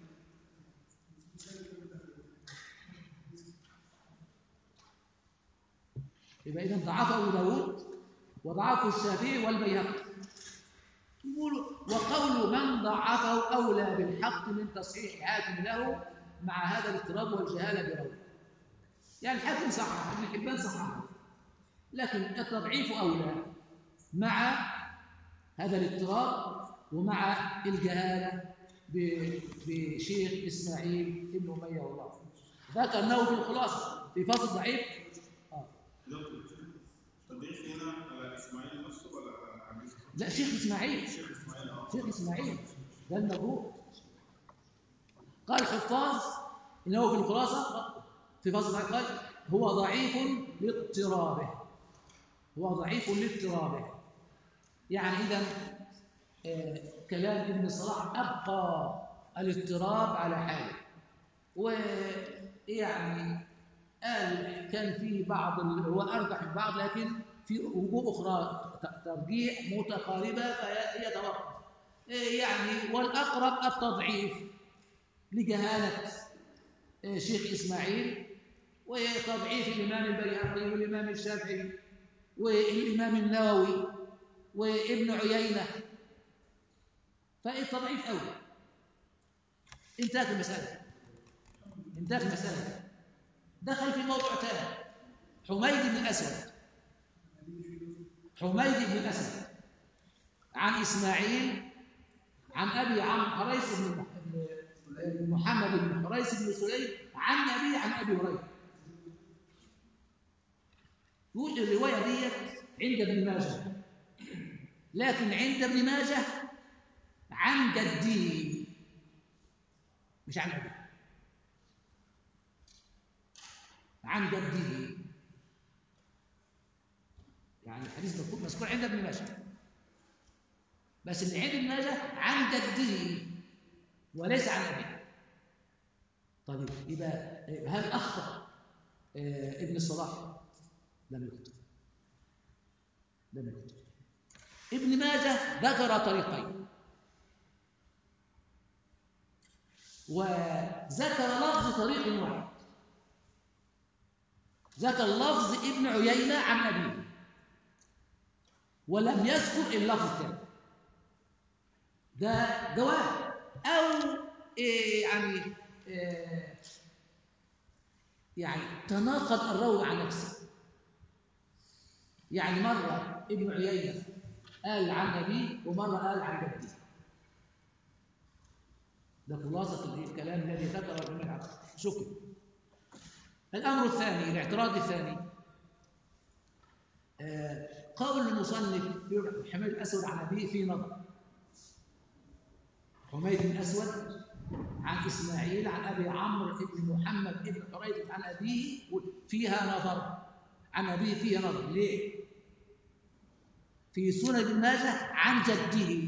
يبقى اذا ضعفه ابو داود وضعفه الشافعي والبيهقي يقولوا وقول من ضعفه اولى بالحق من تصحيح حاكم له مع هذا الاضطراب والجهاله بروي يعني الحاكم صحح ابن حبان صححه لكن التضعيف اولى مع هذا الاضطراب ومع الجهاله بشيخ اسماعيل ابن اميه والله ذكر انه في الخلاصه في فصل ضعيف آه. تضيف هنا على اسماعيل نفسه ولا على عبيد لا شيخ اسماعيل شيخ اسماعيل اه شيخ اسماعيل ده المبروك قال الحفاظ انه في الخلاصه في فصل ضعيف قال هو ضعيف لاضطرابه هو ضعيف لاضطرابه يعني اذا آه كلام ابن صلاح ابقى الاضطراب على حاله ويعني قال كان في بعض ال- هو ارجح من بعض لكن في وجوه اخرى ت- ترجيح متقاربه فهي توقف إيه يعني والاقرب التضعيف لجهاله إيه شيخ اسماعيل وتضعيف الامام البيهقي والامام الشافعي والامام النووي وابن عيينه فالتضعيف اولى انتهت المساله انتهت المساله دخل في موضوع ثاني حميد بن الاسود حميد بن الاسود عن اسماعيل عن ابي عم حريص بن مح- بن محمد بن حريص بن سليم عن ابي عن ابي هريره يقول الروايه ديت عند ابن ماجه لكن عند ابن ماجه عن جده مش عن ابيه عن جده يعني الحديث مذكور مذكور عند ابن ماجه بس اللي عند ابن ماجه عن جده وليس عن ابيه طيب يبقى هل اخطا آه، ابن الصلاح لم يخطئ لم يخطئ ابن ماجه ذكر طريقين وذكر لفظ طريق واحد ذكر لفظ ابن عيينة عن أبيه ولم يذكر اللفظ الثاني ده جواب أو إيه يعني إيه يعني تناقض الراوي عن نفسه يعني مرة ابن عيينة قال عن أبيه ومرة قال عن جده ده خلاصة الكلام الذي ذكره الإمام العبد شكرا الأمر الثاني الاعتراض الثاني آه، قول المصنف في حميد الأسود عن أبيه في نظر حميد الأسود عن إسماعيل عن أبي عمرو بن محمد بن حريث عن أبيه فيها نظر عن أبيه فيها نظر ليه؟ في سنن ابن ماجه عن جده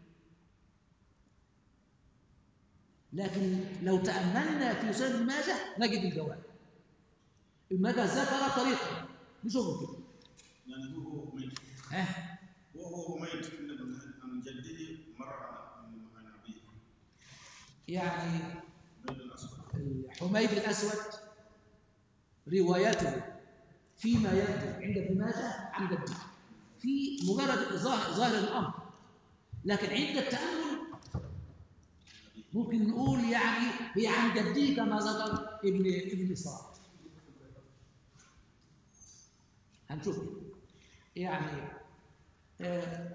لكن لو تأملنا في سنن ابن ماجه نجد الجواب ابن ماجه ذكر طريقة نشوفه كده يعني هو هو حميد ها هو هو حميد عن جده مر عن عن ابيه يعني حميد الاسود حميد الأسود روايته فيما يبدو عند ابن ماجه عن جده في مجرد ظاهر ظاهر الأمر لكن عند التأمل ممكن نقول يعني هي عن جده كما ذكر ابن ابن صلاح هنشوف يعني آه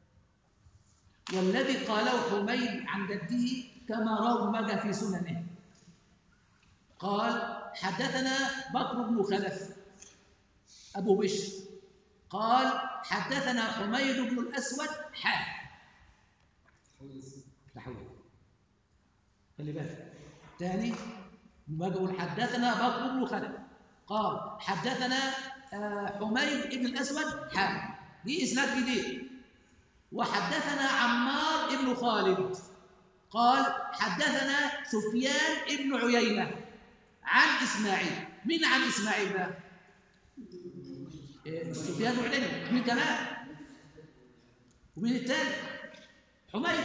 والذي قاله حميد عن جده كما روى ابن ماجه في سننه قال حدثنا بكر بن خلف أبو بشر قال حدثنا حميد بن الأسود حا تحول خلي بالك تاني ما يقول حدثنا بكر بن خلف قال حدثنا آه، حميد بن الأسود حا دي إسناد جديد وحدثنا عمار بن خالد قال حدثنا سفيان بن عيينة عن اسماعيل مين عن اسماعيل بقى إيه، سفيان بن عيينة مين كمان ومين الثاني حميد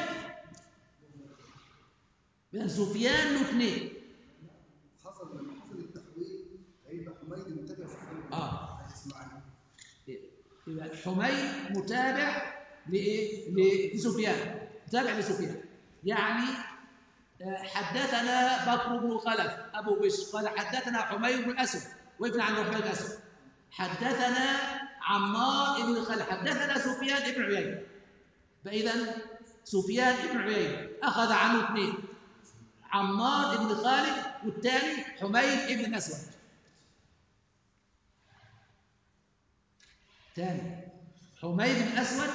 من سفيان له اثنين حصل لما حصل التحويل هيبقى حميد متابع سفيان آه. عن اسماعيل يبقى حميد متابع لايه لسفيان متابع لسفيان يعني آه، حدثنا بكر بن خلف ابو بشر قال حدثنا حميد بن الاسود وابن عن حميد الاسود حدثنا عمار بن خلف حدثنا سفيان بن عيينه فاذا سفيان بن عيينه اخذ عنه اثنين عمار بن خالد والثاني حميد بن الاسود ثاني حميد بن الاسود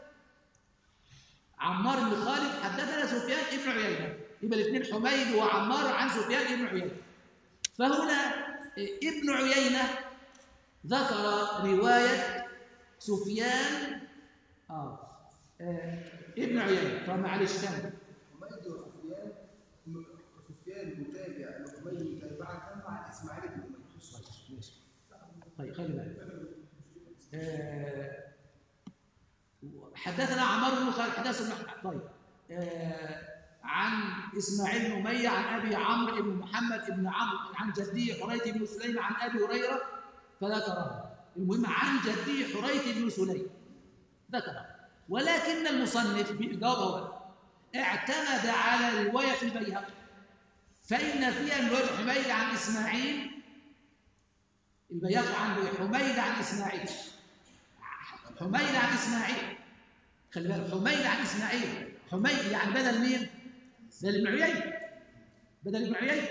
عمار بن خالد حدثنا سفيان بن عيينه يبقى الاثنين حميد وعمار عن سفيان بن عيينه فهنا ابن عيينه ذكر روايه سفيان اه, آه ابن عيينه طب معلش ثاني حميد وسفيان م- سفيان متابع لحميد متابعة تامة عن اسماعيل بن أمية طيب خلي بالك آه، حدثنا عمار بن خالد حدثنا طيب آه، عن اسماعيل بن اميه عن ابي عمرو بن محمد بن عمرو عن جده حريث بن سليم عن ابي هريره فذكره المهم عن جده حريث بن سليم ذكره ولكن المصنف بالجواب هو اعتمد على روايه البيهقي فان فيها من روايه حميد عن اسماعيل البياق عنده حميد عن اسماعيل حميد عن اسماعيل خلي بالك حميد عن اسماعيل حميد يعني بدل مين؟ بدل ابن عيينه بدل ابن عيينه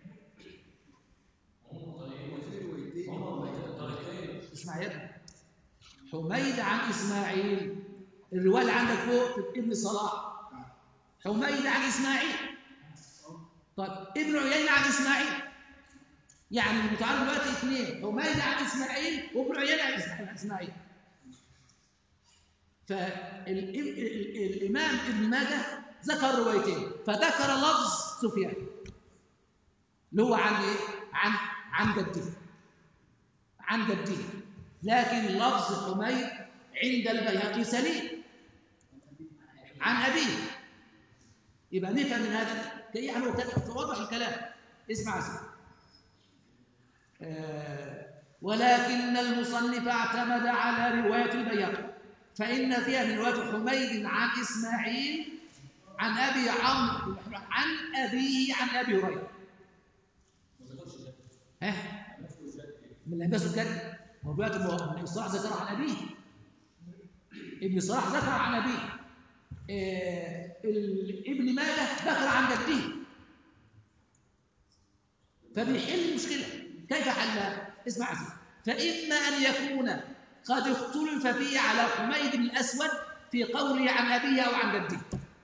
اسمع يا ابني حميد عن اسماعيل الروايه اللي عندك فوق في ابن صلاح حميد عن اسماعيل طيب ابن عيينه عن اسماعيل يعني المتعارف دلوقتي اثنين حميد عن اسماعيل وابن عيينه عن إس- عن اسماعيل فالامام ابن ماجه ذكر روايتين فذكر لفظ سفيان اللي هو عن ايه؟ عن عن جده عن جده لكن لفظ حميد عند البيهقي سليم عن ابيه يبقى نفهم من هذا كي يعني توضح الكلام اسمع يا سيدي آه، ولكن المصنف اعتمد على رواية البيهقي فإن فيها من رواية حميد عن إسماعيل عن أبي عمرو بن حميد عن أبيه عن أبي هريرة ها من اللي لبسوا الجد هو دلوقتي هو ابن صلاح ذكر عن أبيه ابن صلاح ذكر عن أبيه آه، ال- ابن ماجه ذكر عن جده فبيحل المشكلة كيف حلها؟ اسمع عزيز فإما أن يكون قد اختلف فيه على حميد بن الأسود في قوله عن أبيه أو عن جده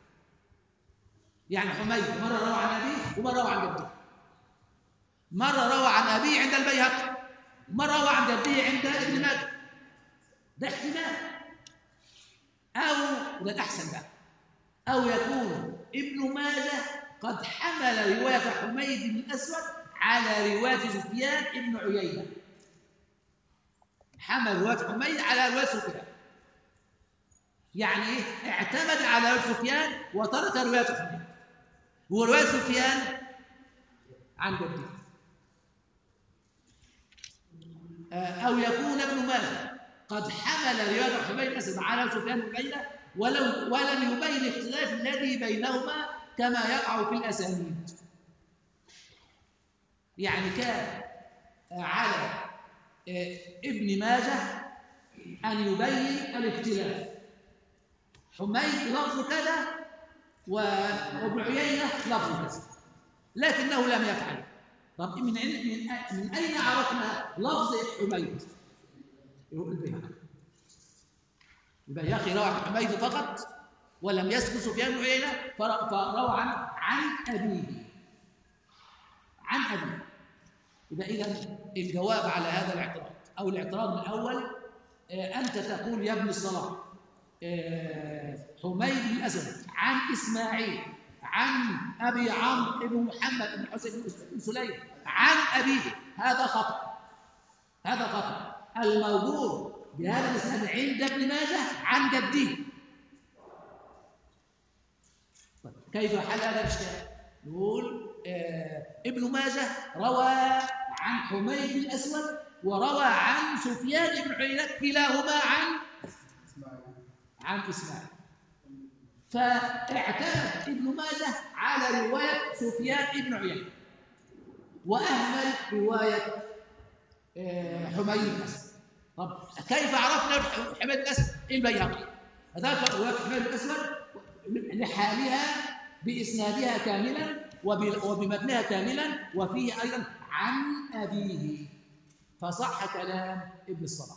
يعني حميد مرة روى عن أبيه ومرة روى عن جده مرة روى عن أبيه عند البيهقي مرة روى عن جده عند ابن ماجه ده احتمال أو ده الأحسن بقى أو يكون ابن ماجه قد حمل رواية حميد بن الأسود على رواية سفيان بن عيينة حمل رواية حميد على رواية سفيان يعني ايه؟ اعتمد على رواية سفيان وترك رواية حميد ورواية سفيان عن جده آه، أو يكون ابن ماجه قد حمل رواية حميد الأسد على سفيان بن عيينة ولو ولم يبين الاختلاف الذي بينهما كما يقع في الأسانيد يعني كان على آه، ابن ماجه أن يبين الاختلاف حميد لفظ كذا و- وابن عيينة لفظ كذا لكنه لم يفعل طب من أين من, أ- من أين عرفنا لفظ حميد؟ يقول البيهقي البيهقي روى عن حميد فقط ولم يذكر سفيان بن عيينة فر- فروى عن عن أبيه عن أبيه يبقى إذا الجواب على هذا الاعتراض أو الاعتراض الأول آه، أنت تقول يا ابن الصلاح آه، حميد بن الأسد عن إسماعيل عن أبي عمرو بن محمد بن حسين بن سليم عن أبيه هذا خطأ هذا خطأ الموجود بهذا الإسناد عند ابن ماجه عن جده طيب كيف حل هذا الإشكال؟ نقول آه ابن ماجه روى عن حميد الأسود وروى عن سفيان بن عيينة كلاهما عن عن إسماعيل فاعتمد ابن ماجه على رواية سفيان بن عيينة وأهمل رواية آه، حميد الأسد طب كيف عرفنا حميد الأسد البيهقي هذاك رواية حميد الأسود لحالها بإسنادها كاملا وب- وبمتنها كاملا وفيه أيضا عن أبيه فصح كلام ابن الصلاح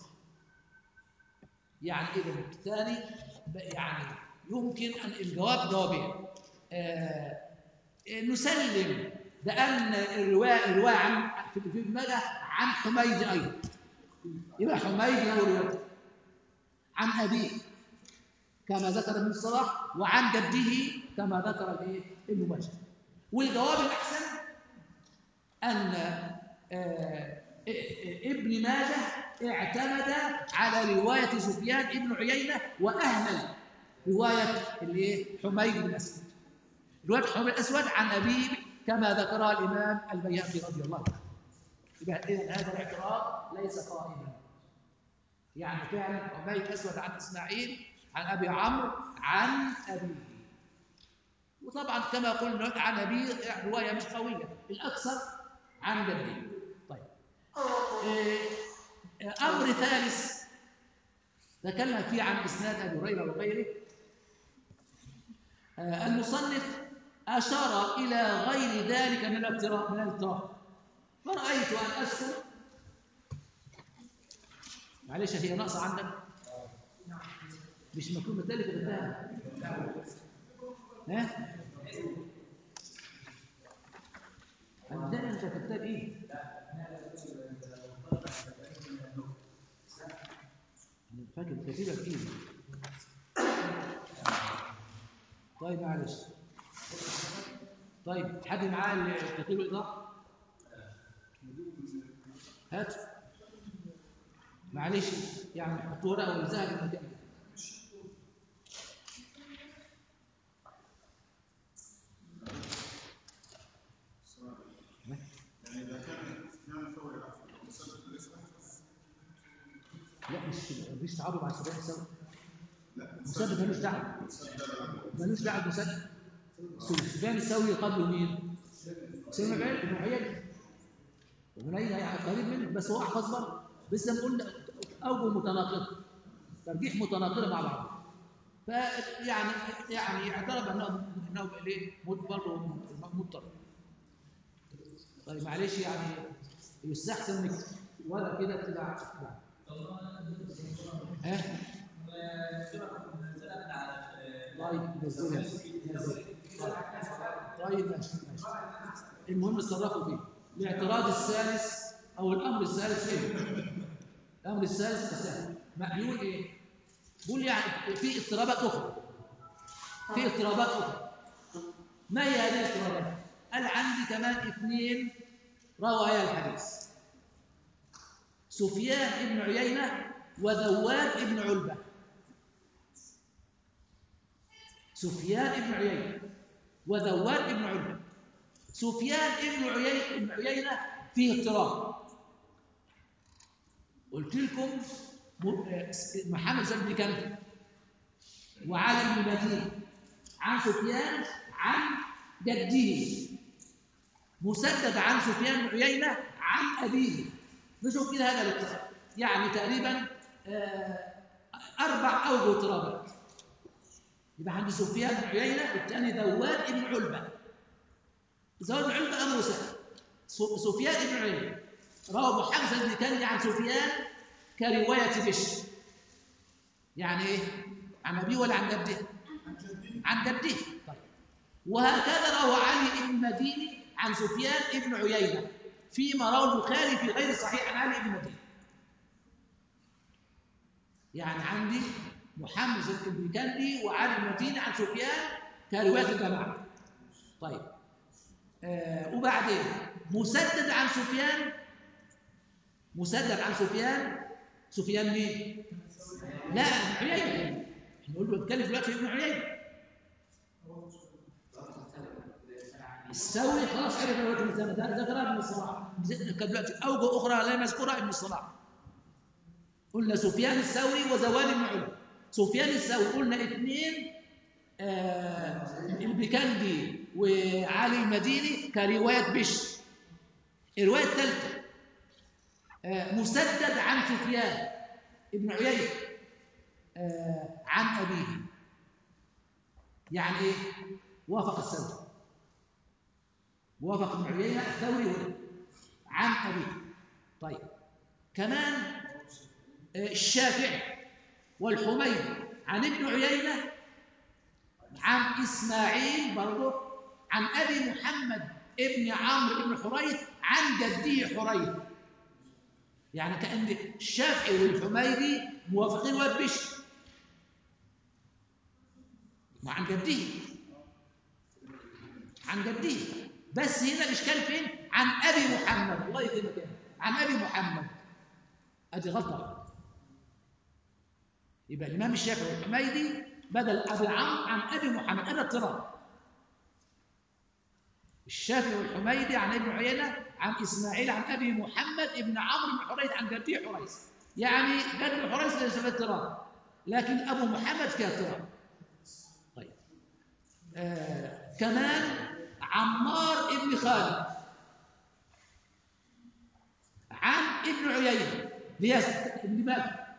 يعني إذا الثاني يعني يمكن أن الجواب جوابين آه نسلم بأن الرواية الرواية عن في في ابن ماجه عن حميد أيضا يبقى حميد له رواية عن أبيه كما ذكر ابن الصلاح وعن جده كما ذكر الايه ابن ماجه والجواب الأحسن أن آه، ابن ماجه اعتمد على رواية سفيان بن عيينة وأهمل رواية الايه حميد بن الأسود رواية حميد الأسود عن أبيه كما ذكرها الإمام البيهقي رضي الله عنه يبقى إذا هذا الاعتراض ليس قائما يعني فعلا حميد الأسود عن إسماعيل عن أبي عمرو عن أبيه وطبعا كما قلنا عن أبيه رواية مش قوية الأكثر عن جده طيب آه، أمر ثالث تكلم فيه عن إسناد أبي هريرة وغيره آه، المصنف أشار إلى غير ذلك من الاضطراب من الاضطراب فرأيت أن أذكر معلش هي ناقصة عندك مش مكتوب ذلك بالذهب ها الذهب انت كتاب ايه أنا فاكر كتيبة ايه طيب معلش طيب حد معاه الكتيبة الإضافة هات معلش يعني حط ورقة والزهق المكان يعني اذا كان سفيان الثوري عفوا مسدد الاسود لا مش مفيش تعارض مع سفيان الثوري لا مسدد ملوش دعوه ملوش دعوه بمسدد سفيان الثوري قبله مين؟ سفيان بن عيينة بن عيينة ابن عيينة يعني قريب منه بس هو احفظ برضه بس لما قلنا اوجه متناقضه ترجيح متناقضه مع بعض فيعني يعني اعترف انه انه ليه برضه مضطرب طيب معلش يعني يستحسن انك ولا كده تبع ها طيب نزلها نزلها طيب ماشي ماشي المهم اتصرفوا فيه الاعتراض الثالث او الامر الثالث ايه؟ الامر الثالث تساهل مأيول ايه؟ بيقول يعني في اضطرابات اخرى في اضطرابات اخرى ما هي هذه الاضطرابات؟ قال عندي كمان اثنين روايا الحديث سفيان بن عيينة وذوات بن علبة سفيان بن عيينة وذوات بن علبة سفيان بن عيينة بن عيينة فيه اضطراب قلت لكم م- محمد زيد بن كلب وعلي بن مدين عن سفيان عن جده مسدد عن سفيان بن عيينة عن أبيه نشوف كده هذا الاضطراب يعني تقريبا آه، أربع أوجه اضطرابات يبقى عند سفيان بن عيينة والثاني ذوات بن علبة ذوات بن علبة أمره سهل س- سفيان بن عيينة روى محمد بن كندي عن سفيان كرواية بشر يعني إيه؟ عن أبيه ولا عن جده؟ عن جده طيب وهكذا روى علي بن المديني عن سفيان بن عيينة فيما روى البخاري في غير صحيح عن علي بن المديني يعني عندي محمد بن كندي وعلي المديني عن سفيان كرواية الجماعة طيب آه وبعدين مسدد عن سفيان مسدد عن سفيان سفيان مين؟ لا ابن عيينة نقول له اتكلم دلوقتي في ابن عيينة الثوري خلاص عرف دلوقتي مثلا ده ذكرها ابن الصلاح كان دلوقتي اوجه اخرى لا يذكرها ابن الصلاح قلنا سفيان الثوري وزوال بن علو سفيان الثوري قلنا اثنين آه البكندي وعلي المديني كروايه بشر الروايه الثالثه آه مسدد عن سفيان ابن عيينه آه عن ابيه يعني ايه وافق الثوري وافق ابن عيينه الثوري هنا عن ابيه طيب كمان الشافعي والحميدي عن ابن عيينه عن اسماعيل برضه عن ابي محمد ابن عمرو بن حريث عن جده حريث يعني كان الشافعي والحميدي موافقين واد بشر وعن جده عن جده بس هنا الاشكال فين عن ابي محمد الله يكرمك عن ابي محمد ادي غلطه يبقى الامام الشافعي والحميدي بدل ابي عمرو عن ابي محمد هذا اضطراب الشافعي والحميدي عن ابن عيينه عن اسماعيل عن ابي محمد ابن عمرو بن حريث عن جده حريث يعني جد حريث ليس في اضطراب لكن ابو محمد فيها اضطراب طيب آه كمان عمار ابن خالد عن ابن عيينه ليس ابن مالك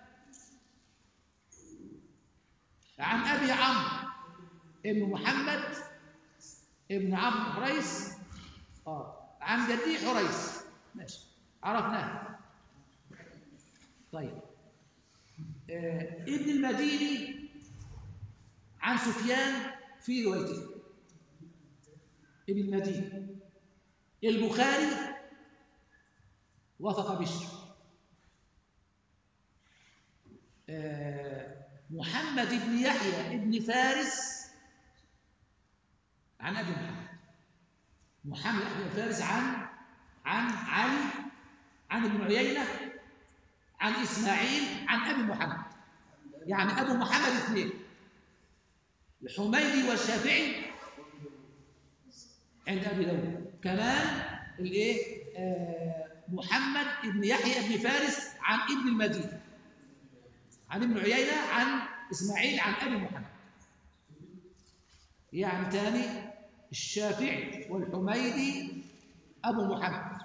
عن ابي عمرو ابن محمد ابن عمرو بن حريث اه عن جدي حريث ماشي عرفناه طيب آه ابن المديني عن سفيان في روايتين ابن المديني البخاري وافق بشر آه محمد بن يحيى بن فارس عن ابي محمد محمد بن فارس عن عن علي عن ابن عيينه عن اسماعيل عن ابي محمد يعني ابو محمد اثنين الحميدي والشافعي عند ابي داود كمان الايه آه محمد بن يحيى بن فارس عن ابن المدينه عن ابن عيينة عن إسماعيل عن أبي محمد يعني تاني الشافعي والحميدي أبو محمد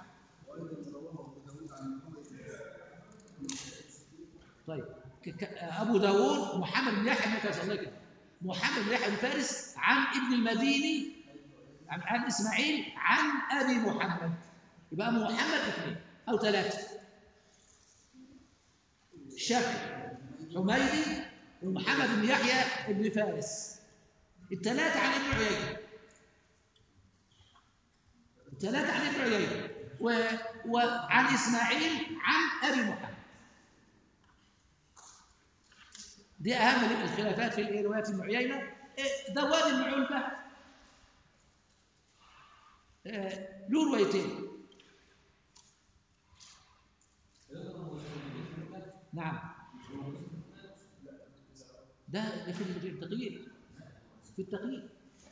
طيب أبو داود محمد بن يحيى بن فارس الله يكرمك محمد بن يحيى بن فارس عن ابن المديني عن, عن إسماعيل عن أبي محمد يبقى أبو محمد اثنين أو ثلاثة الشافعي حميدي ومحمد بن يحيى بن فارس الثلاثة عن ابن عيينة الثلاثة عن ابن عيينة و... وعن إسماعيل عن أبي محمد دي أهم الخلافات في روايات ابن عيينة ذواد بن علبة له روايتين نعم ده في التقييد في التقييد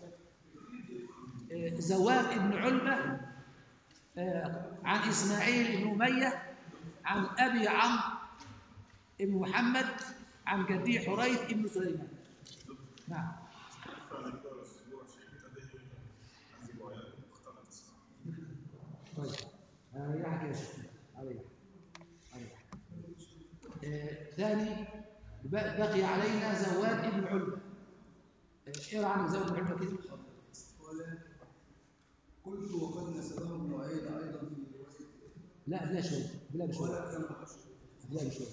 آه زواد بن علبة آه عن إسماعيل بن أمية عن أبي عمرو بن محمد عن جدي حريث بن سليمان نعم طيب ريحك يا شيخ عليك عليك ثاني بقي علينا زواد ابن علبة اقرا عن زواد ابن علبة كده قلت وقد نسبه ابن عيينة ايضا في روايه لا بلا شوي بلا بشوي بلا بشوي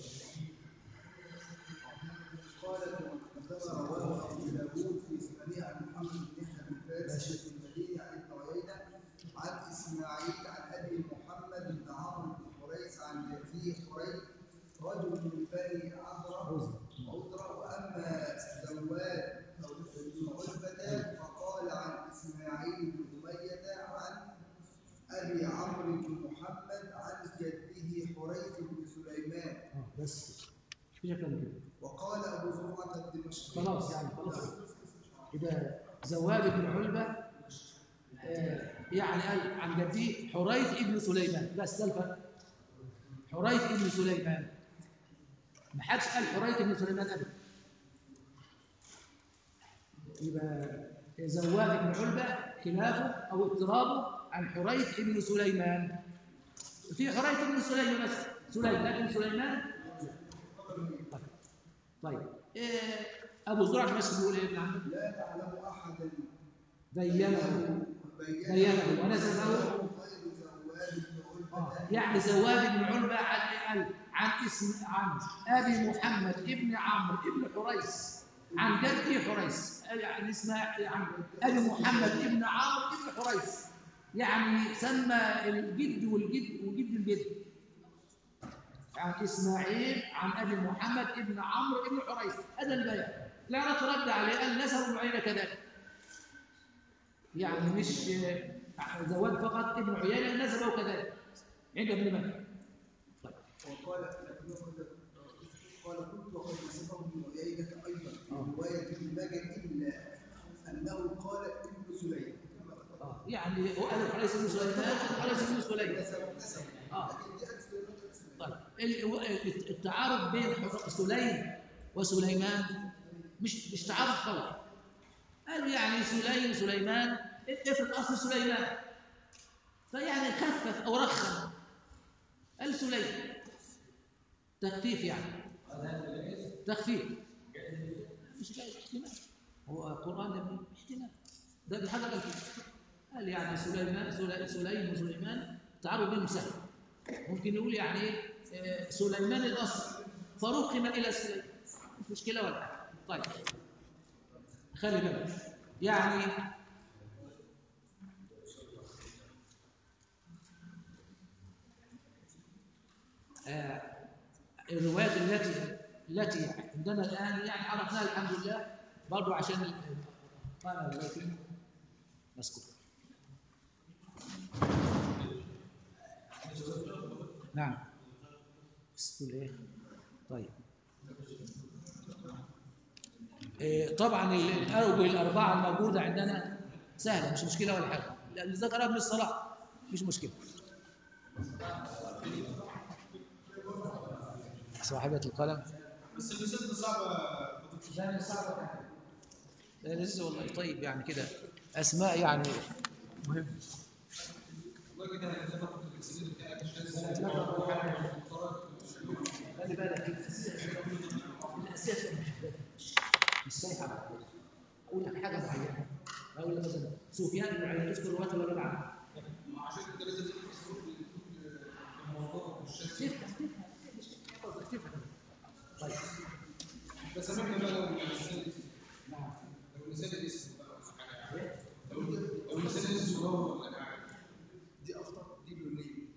قال كما رواه ابو داود في سننه عن محمد بن يحيى بن فارس بن المديني عن ابن عيينة عن اسماعيل عن ابي محمد بن عمرو بن حريث عن جديه حريث رجل من بني عذرة عذرة وأما زواد بن علبة فقال عن إسماعيل بن أمية عن أبي عمرو بن محمد عن جده حريث بن سليمان اه بس مفيش اكتر من كده وقال أبو زرعة الدمشقي خلاص يعني خلاص يبقى زواد بن علبة آه، يعني قال عن جدي حريث ابن سليمان بس ده الفرق حريث ابن سليمان ما حدش قال حريث ابن سليمان ابدا يبقى زواد بن علبة خلافه او اضطرابه عن حريث ابن سليمان في حريث ابن سليمان بس سليم لكن سليمان طيب طيب إيه ابو زرع مش بيقول ايه ابن عمك لا تعلم أحدا بينه بينه ونسبه غير زواد بن آه، علبة يعني زواد بن علبة عن عن عن اسم عن ابي محمد ابن عمرو ابن حريث عن جدي حريث يعني اسمه عن ابي محمد ابن عمرو ابن حريث يعني سمى الجد والجد وجد الجد عن اسماعيل عن ابي محمد ابن عمرو ابن حريث هذا البيان لا رد عليه قال نسب معين كذلك يعني مش زواد فقط ابن عيينة نسبه كذلك عند ابن مالك طيب وقال لكنه قد قال كنت وقد نسبه ابن عيينة أيضا في آه. رواية ابن ماجه إلا أنه قال ابن سليم كما ذكر. اه يعني هو قال حريص بن سليمان حريص بن سليمان نسب نسب اه لكن دي ألف سليمان ألف سليمان طيب ال- هو التعارض بين حر- سليم وسليمان مش مش تعارض قوي قالوا يعني سليم سليمان افرض اصل سليمان فيعني خفف او رخم قال سليم تخفيف يعني تخفيف مش جاي احتمال هو قرآن يا ابني احتمال ده ابن حجر قال كده قال يعني سليمان سلي- سليم وسليمان تعارض بينهم سهل ممكن نقول يعني ايه آه، سليمان الاصل فرقم الى سليم مش مشكله ولا حاجه طيب خلي بالك يعني آه، الروايات التي التي عندنا الان يعني عرفناها الحمد لله برضو عشان ال- قال التي نذكر نعم بس تقول ايه طيب إيه، طبعا ال- الاوجه الاربعه الموجوده عندنا سهله مش مشكله ولا حاجه لان ذكرها ابن الصلاح مش مشكله صاحبة القلم بس المسألة صعبة لا صعبة لا لسه والله طيب يعني كده أسماء يعني مهم خلي بالك الأسئلة المحددة مش صحيحة أقول لك حاجة معينة أقول لك مثلا سفيان بن عيينة تذكر روايته ولا لا؟ عشان كده لازم تفهم الموضوع بالشكل تفهم تفهم تفهم طيب بس سامحنا بقى لو الانسان نعم لو الانسان اسمه بقى ولا حاجه لو لو الانسان اسمه هو ولا حاجه دي أخطاء دي بيونية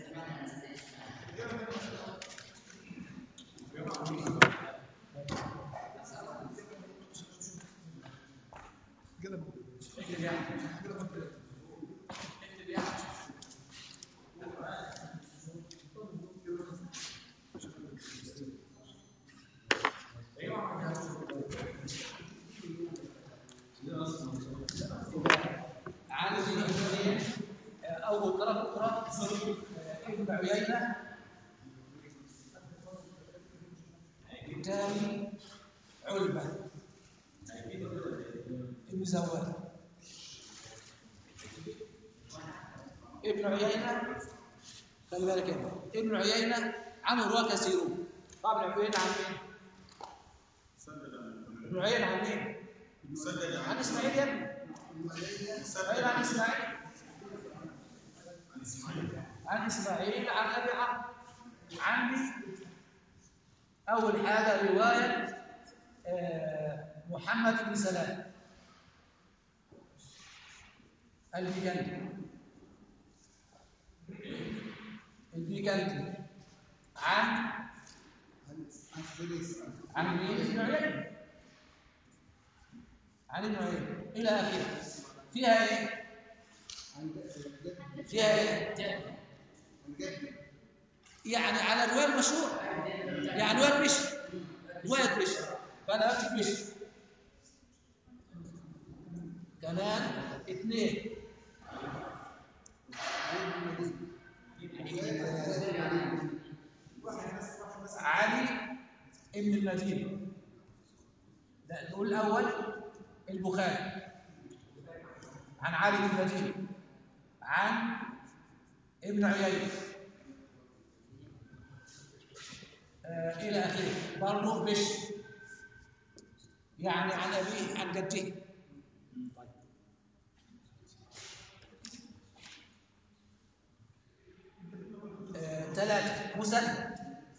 عندي اثنين أول طرف أخرى ابن عيينة الثاني علبة ابن زوال ابن عيينة خلي بالك يا ابني. ابن عيينة عنه رواة كثيرون طبعا ابن عيينة عن مين؟ ابن عيينة عن مين؟ مسدد عن عن إسماعيل يا ابني إسماعيل عن إسماعيل عن اسماعيل عن إسماعيل عن أبي عمرو عندي أول حاجة رواية آه، محمد بن سلام البيكندي البيكندي عن عن عن فليس عن مين؟ ابن عيينة عن ابن عيينة إلى آخره فيها إيه؟ عن جد فيها ايه هنجدد يعني على الروايه المشهوره يعني روايه بشر روايه بشر فانا اكتب بشر كمان اثنين علي ابن المدينه لا نقول الاول البخاري عن علي بن المدينه عن ابن عيينه آه الى اخره برضه بشر يعني عن ابيه عن جده طيب آه، ثلاثة مسدد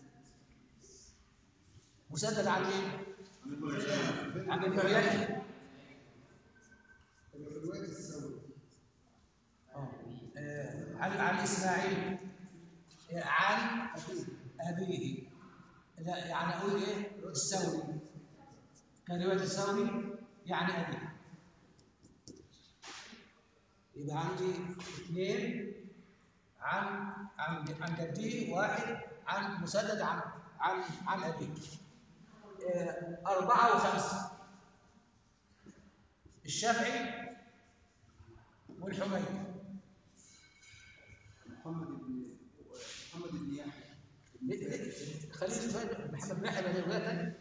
مسدد عن مين؟ عن ابن عيينة يبقى في روايه السوي آه، آه، عن عن إسماعيل آه، عن أبيه لا يعني أقول إيه؟ الثوري كان رواية الثوري يعني أبيه يبقى عندي اثنين عن عن عن جده واحد عن مسدد عن عن عن أبيه آه، أربعة وخمسة الشافعي والحميدي محمد بن محمد بن يحيى خليل شوية محمد بن يحيى له رواية تانية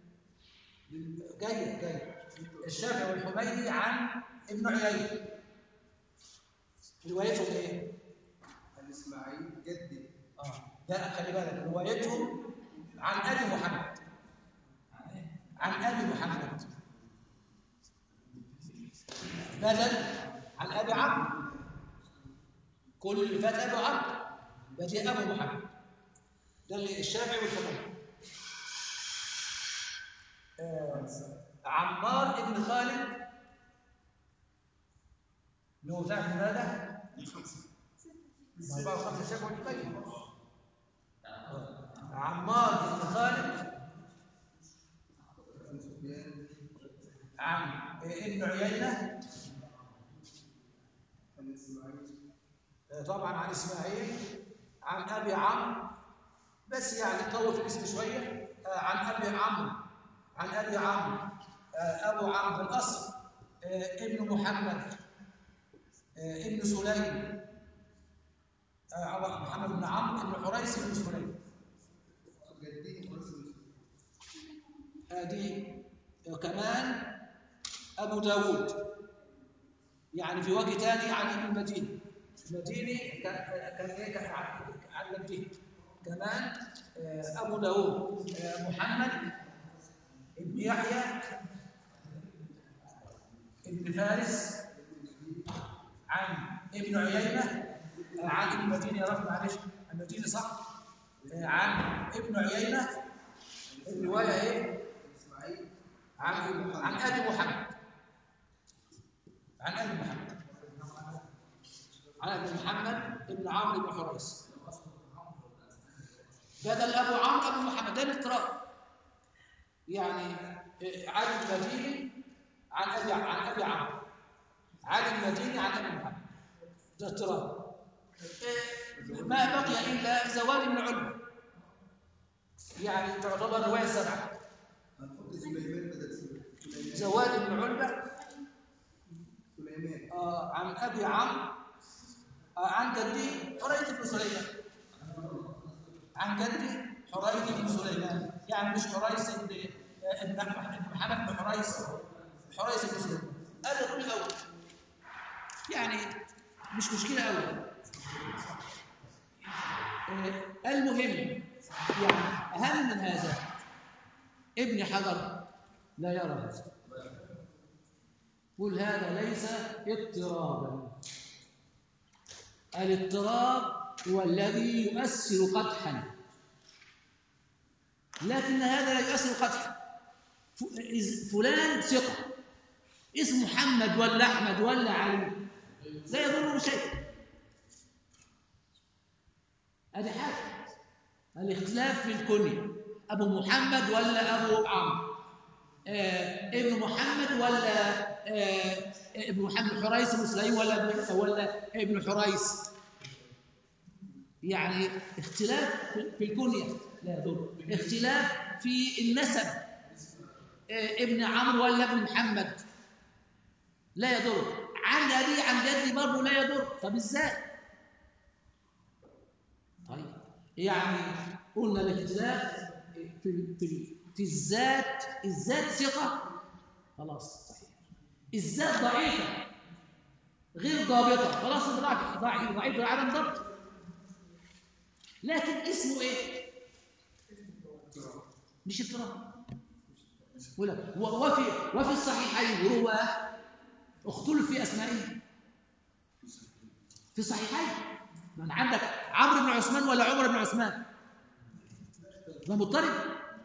جاية جاية الشافعي والحميدي عن ابن عيينة روايتهم ايه؟ عن اسماعيل جدد اه ده خلي بالك روايتهم عن ابي محمد عن ابي محمد بدل عن ابي عمرو كل اللي فات ابو عمرو بدي ابو محمد ده اللي الشافعي والحميدي آه عمار ابن خالد اللي هو بتاع ماذا؟ دي خمسة أربعة وخمسة شافعي والحميدي عمار بن خالد عن سفيان عن ابن عيينة عن اسماعيل طبعا عن إسماعيل عن أبي عمرو بس يعني طول في الاسم شوية آه، عن أبي عمرو عن أبي عمرو آه، أبو عمرو الأصل آه، ابن محمد آه، ابن سليم آه، عمر- محمد بن عمرو بن حريث بن سليم جديه خالص المسلم ادي كمان ابو داود يعني في وجه ثاني عن ابن المديني المديني كان كان ايه كان عن عن جده كمان آه، ابو داود آه، محمد ابن يحيى ابن فارس عن ابن عيينه آه، عن ابن المديني يا رب معلش المديني صح آه، عن ابن عيينه الروايه ايه اسماعيل عن عن ابي محمد عن ابي محمد عن ابي محمد ابن عمرو بن حريث بدل ابو عمرو ابو محمد ده الاضطراب يعني إيه، علي المديني عن ابي عن ابي عمرو علي المديني عن ابي محمد ده اضطراب إيه، ما بقي الا زوال بن علم يعني تعتبر روايه سبعه هنحط سليمان بدل سليمان زوال بن علبه سليمان آه، عن ابي عمرو آه، عن جدي حريث بن سليمان عن جدي حريث بن سليمان يعني مش حريث بن آه، ابن أحمد- ابن محمد بن حريث حريث بن سليمان هذا كل اول يعني مش مشكله قوي المهم يعني اهم من هذا ابن حجر لا يرى هذا قل هذا ليس اضطرابا الاضطراب هو الذي يؤثر قدحا لكن هذا لا يؤثر قدحا ف- إذ فلان ثقة اسم محمد ولا أحمد ولا علي لا يضره شيء هذه حاجة الاختلاف في الكنية أبو محمد ولا أبو عمرو آه، ابن محمد ولا آه، ابن محمد حريث بن سليم ولا ابن ولا ابن حريث يعني اختلاف في- في الكنية لا يضر اختلاف في النسب آه، ابن عمرو ولا ابن محمد لا يضر عن أبي عن جدي برضه لا يضر طب ازاي طيب يعني قلنا الاختلاف في في في الذات الذات ثقة خلاص صحيح الذات ضعيفة غير ضابطة خلاص ضعيف ضعيف ضعيف عدم ضبط لكن اسمه ايه؟ مش اضطراب ولا و- وفي وفي الصحيحين روى اختلف في اسمائه في الصحيحين من عندك عمرو بن عثمان ولا عمر بن عثمان ده مضطرب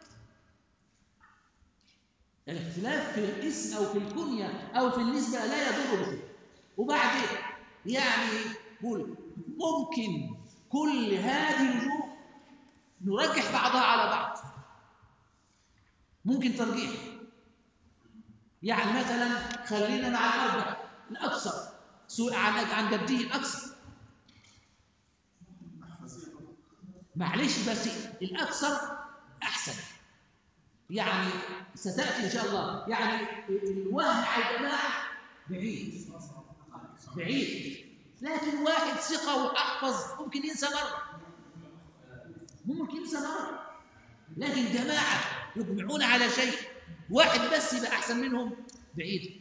الاختلاف في الاسم او في الكنيه او في النسبه لا يضر بشيء وبعدين يعني قول ممكن كل هذه الوجوه نرجح بعضها على بعض ممكن ترجيح يعني مثلا خلينا مع الاربع الاكثر سوء عن عن جده الاكثر معلش بس الاكثر احسن يعني ستاتي ان شاء الله يعني الوهم على الجماعه بعيد بعيد لكن واحد ثقه واحفظ ممكن ينسى مره ممكن ينسى مره لكن جماعه يجمعون على شيء واحد بس يبقى احسن منهم بعيد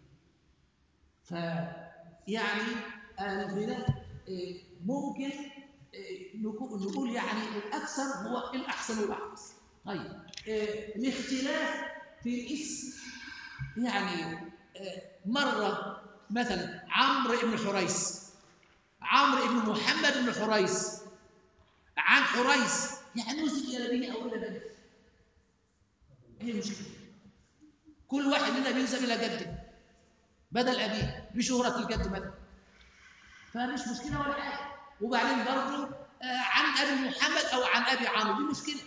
فيعني البناء إيه، ممكن إيه، نقول نقول يعني الاكثر هو الاحسن والاحفظ طيب إيه، الاختلاف في الاسم يعني آه، مره مثلا عمرو بن حريث عمرو بن محمد بن حريث عن حريث يعني نسب الى به او الى بنيه ايه المشكله كل واحد منا بينسب الى جده بدل ابيه بشهره الجد مثلا فمش مشكله ولا حاجه وبعدين برضه آه، عن ابي محمد او عن ابي عمرو دي مشكله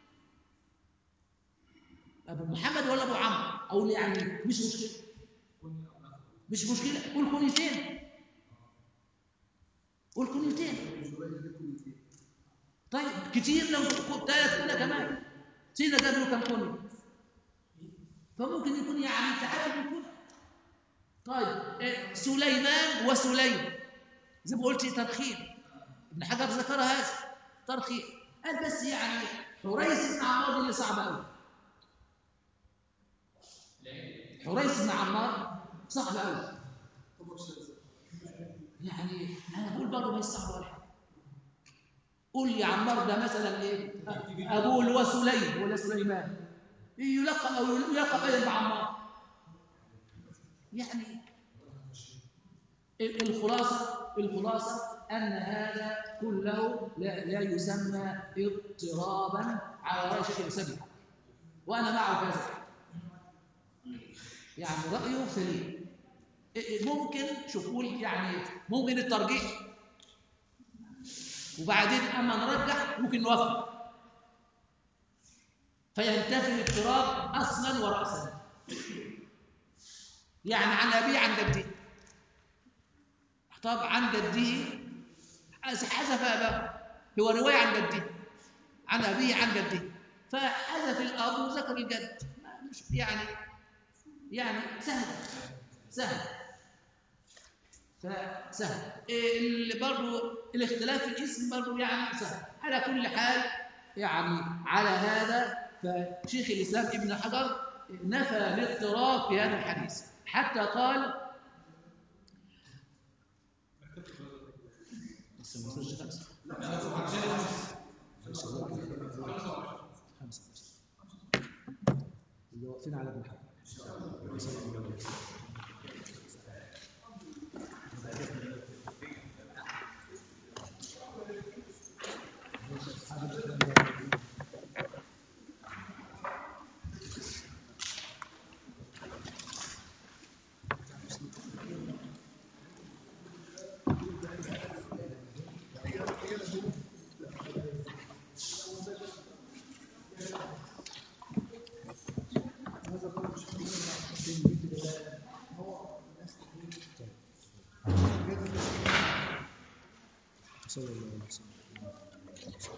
ابو محمد ولا ابو عمرو او يعني مش مشكله مش مشكله قول كنيتين قول كنيتين طيب كتير لو ثلاث كنا كمان سيدنا جاب له كم كنيه فممكن يكون يعني تعدد الكنى طيب إيه، سليمان وسليم زي ما قلت ترخيم ابن حجر ذكر هذا ترخيم قال بس يعني حريث بن عمار دي اللي صعبه قوي حريث بن عمار صعب قوي يعني انا بقول برضه ما يصعب ولا حاجه قول لي عمار ده مثلا ايه ابوه اللي هو سليم ولا سليمان يلقب او يلقب ايضا بعمار يعني الخلاصه الخلاصه ان هذا كله لا, لا يسمى اضطرابا على راي شيخ الاسلام وانا معه كذا يعني رايه سليم ممكن شوفوا يعني ممكن الترجيح وبعدين اما نرجح ممكن نوافق فينتفي الاضطراب اصلا وراسا يعني عن ابيه عن جده طب عن جده حذف اباه هو روايه عن جده عن ابيه عن جده فحذف الاب وذكر الجد مش يعني يعني سهل سهل فسهل اللي برضه الاختلاف في الاسم برضه يعني سهل على كل حال يعني على هذا فشيخ الاسلام ابن حجر نفى الاضطراب في هذا الحديث حتى قال بس ما وصلش خمسه خمسه اللي واقفين على ابن حجر هذا كله مش صلى الله عليه وسلم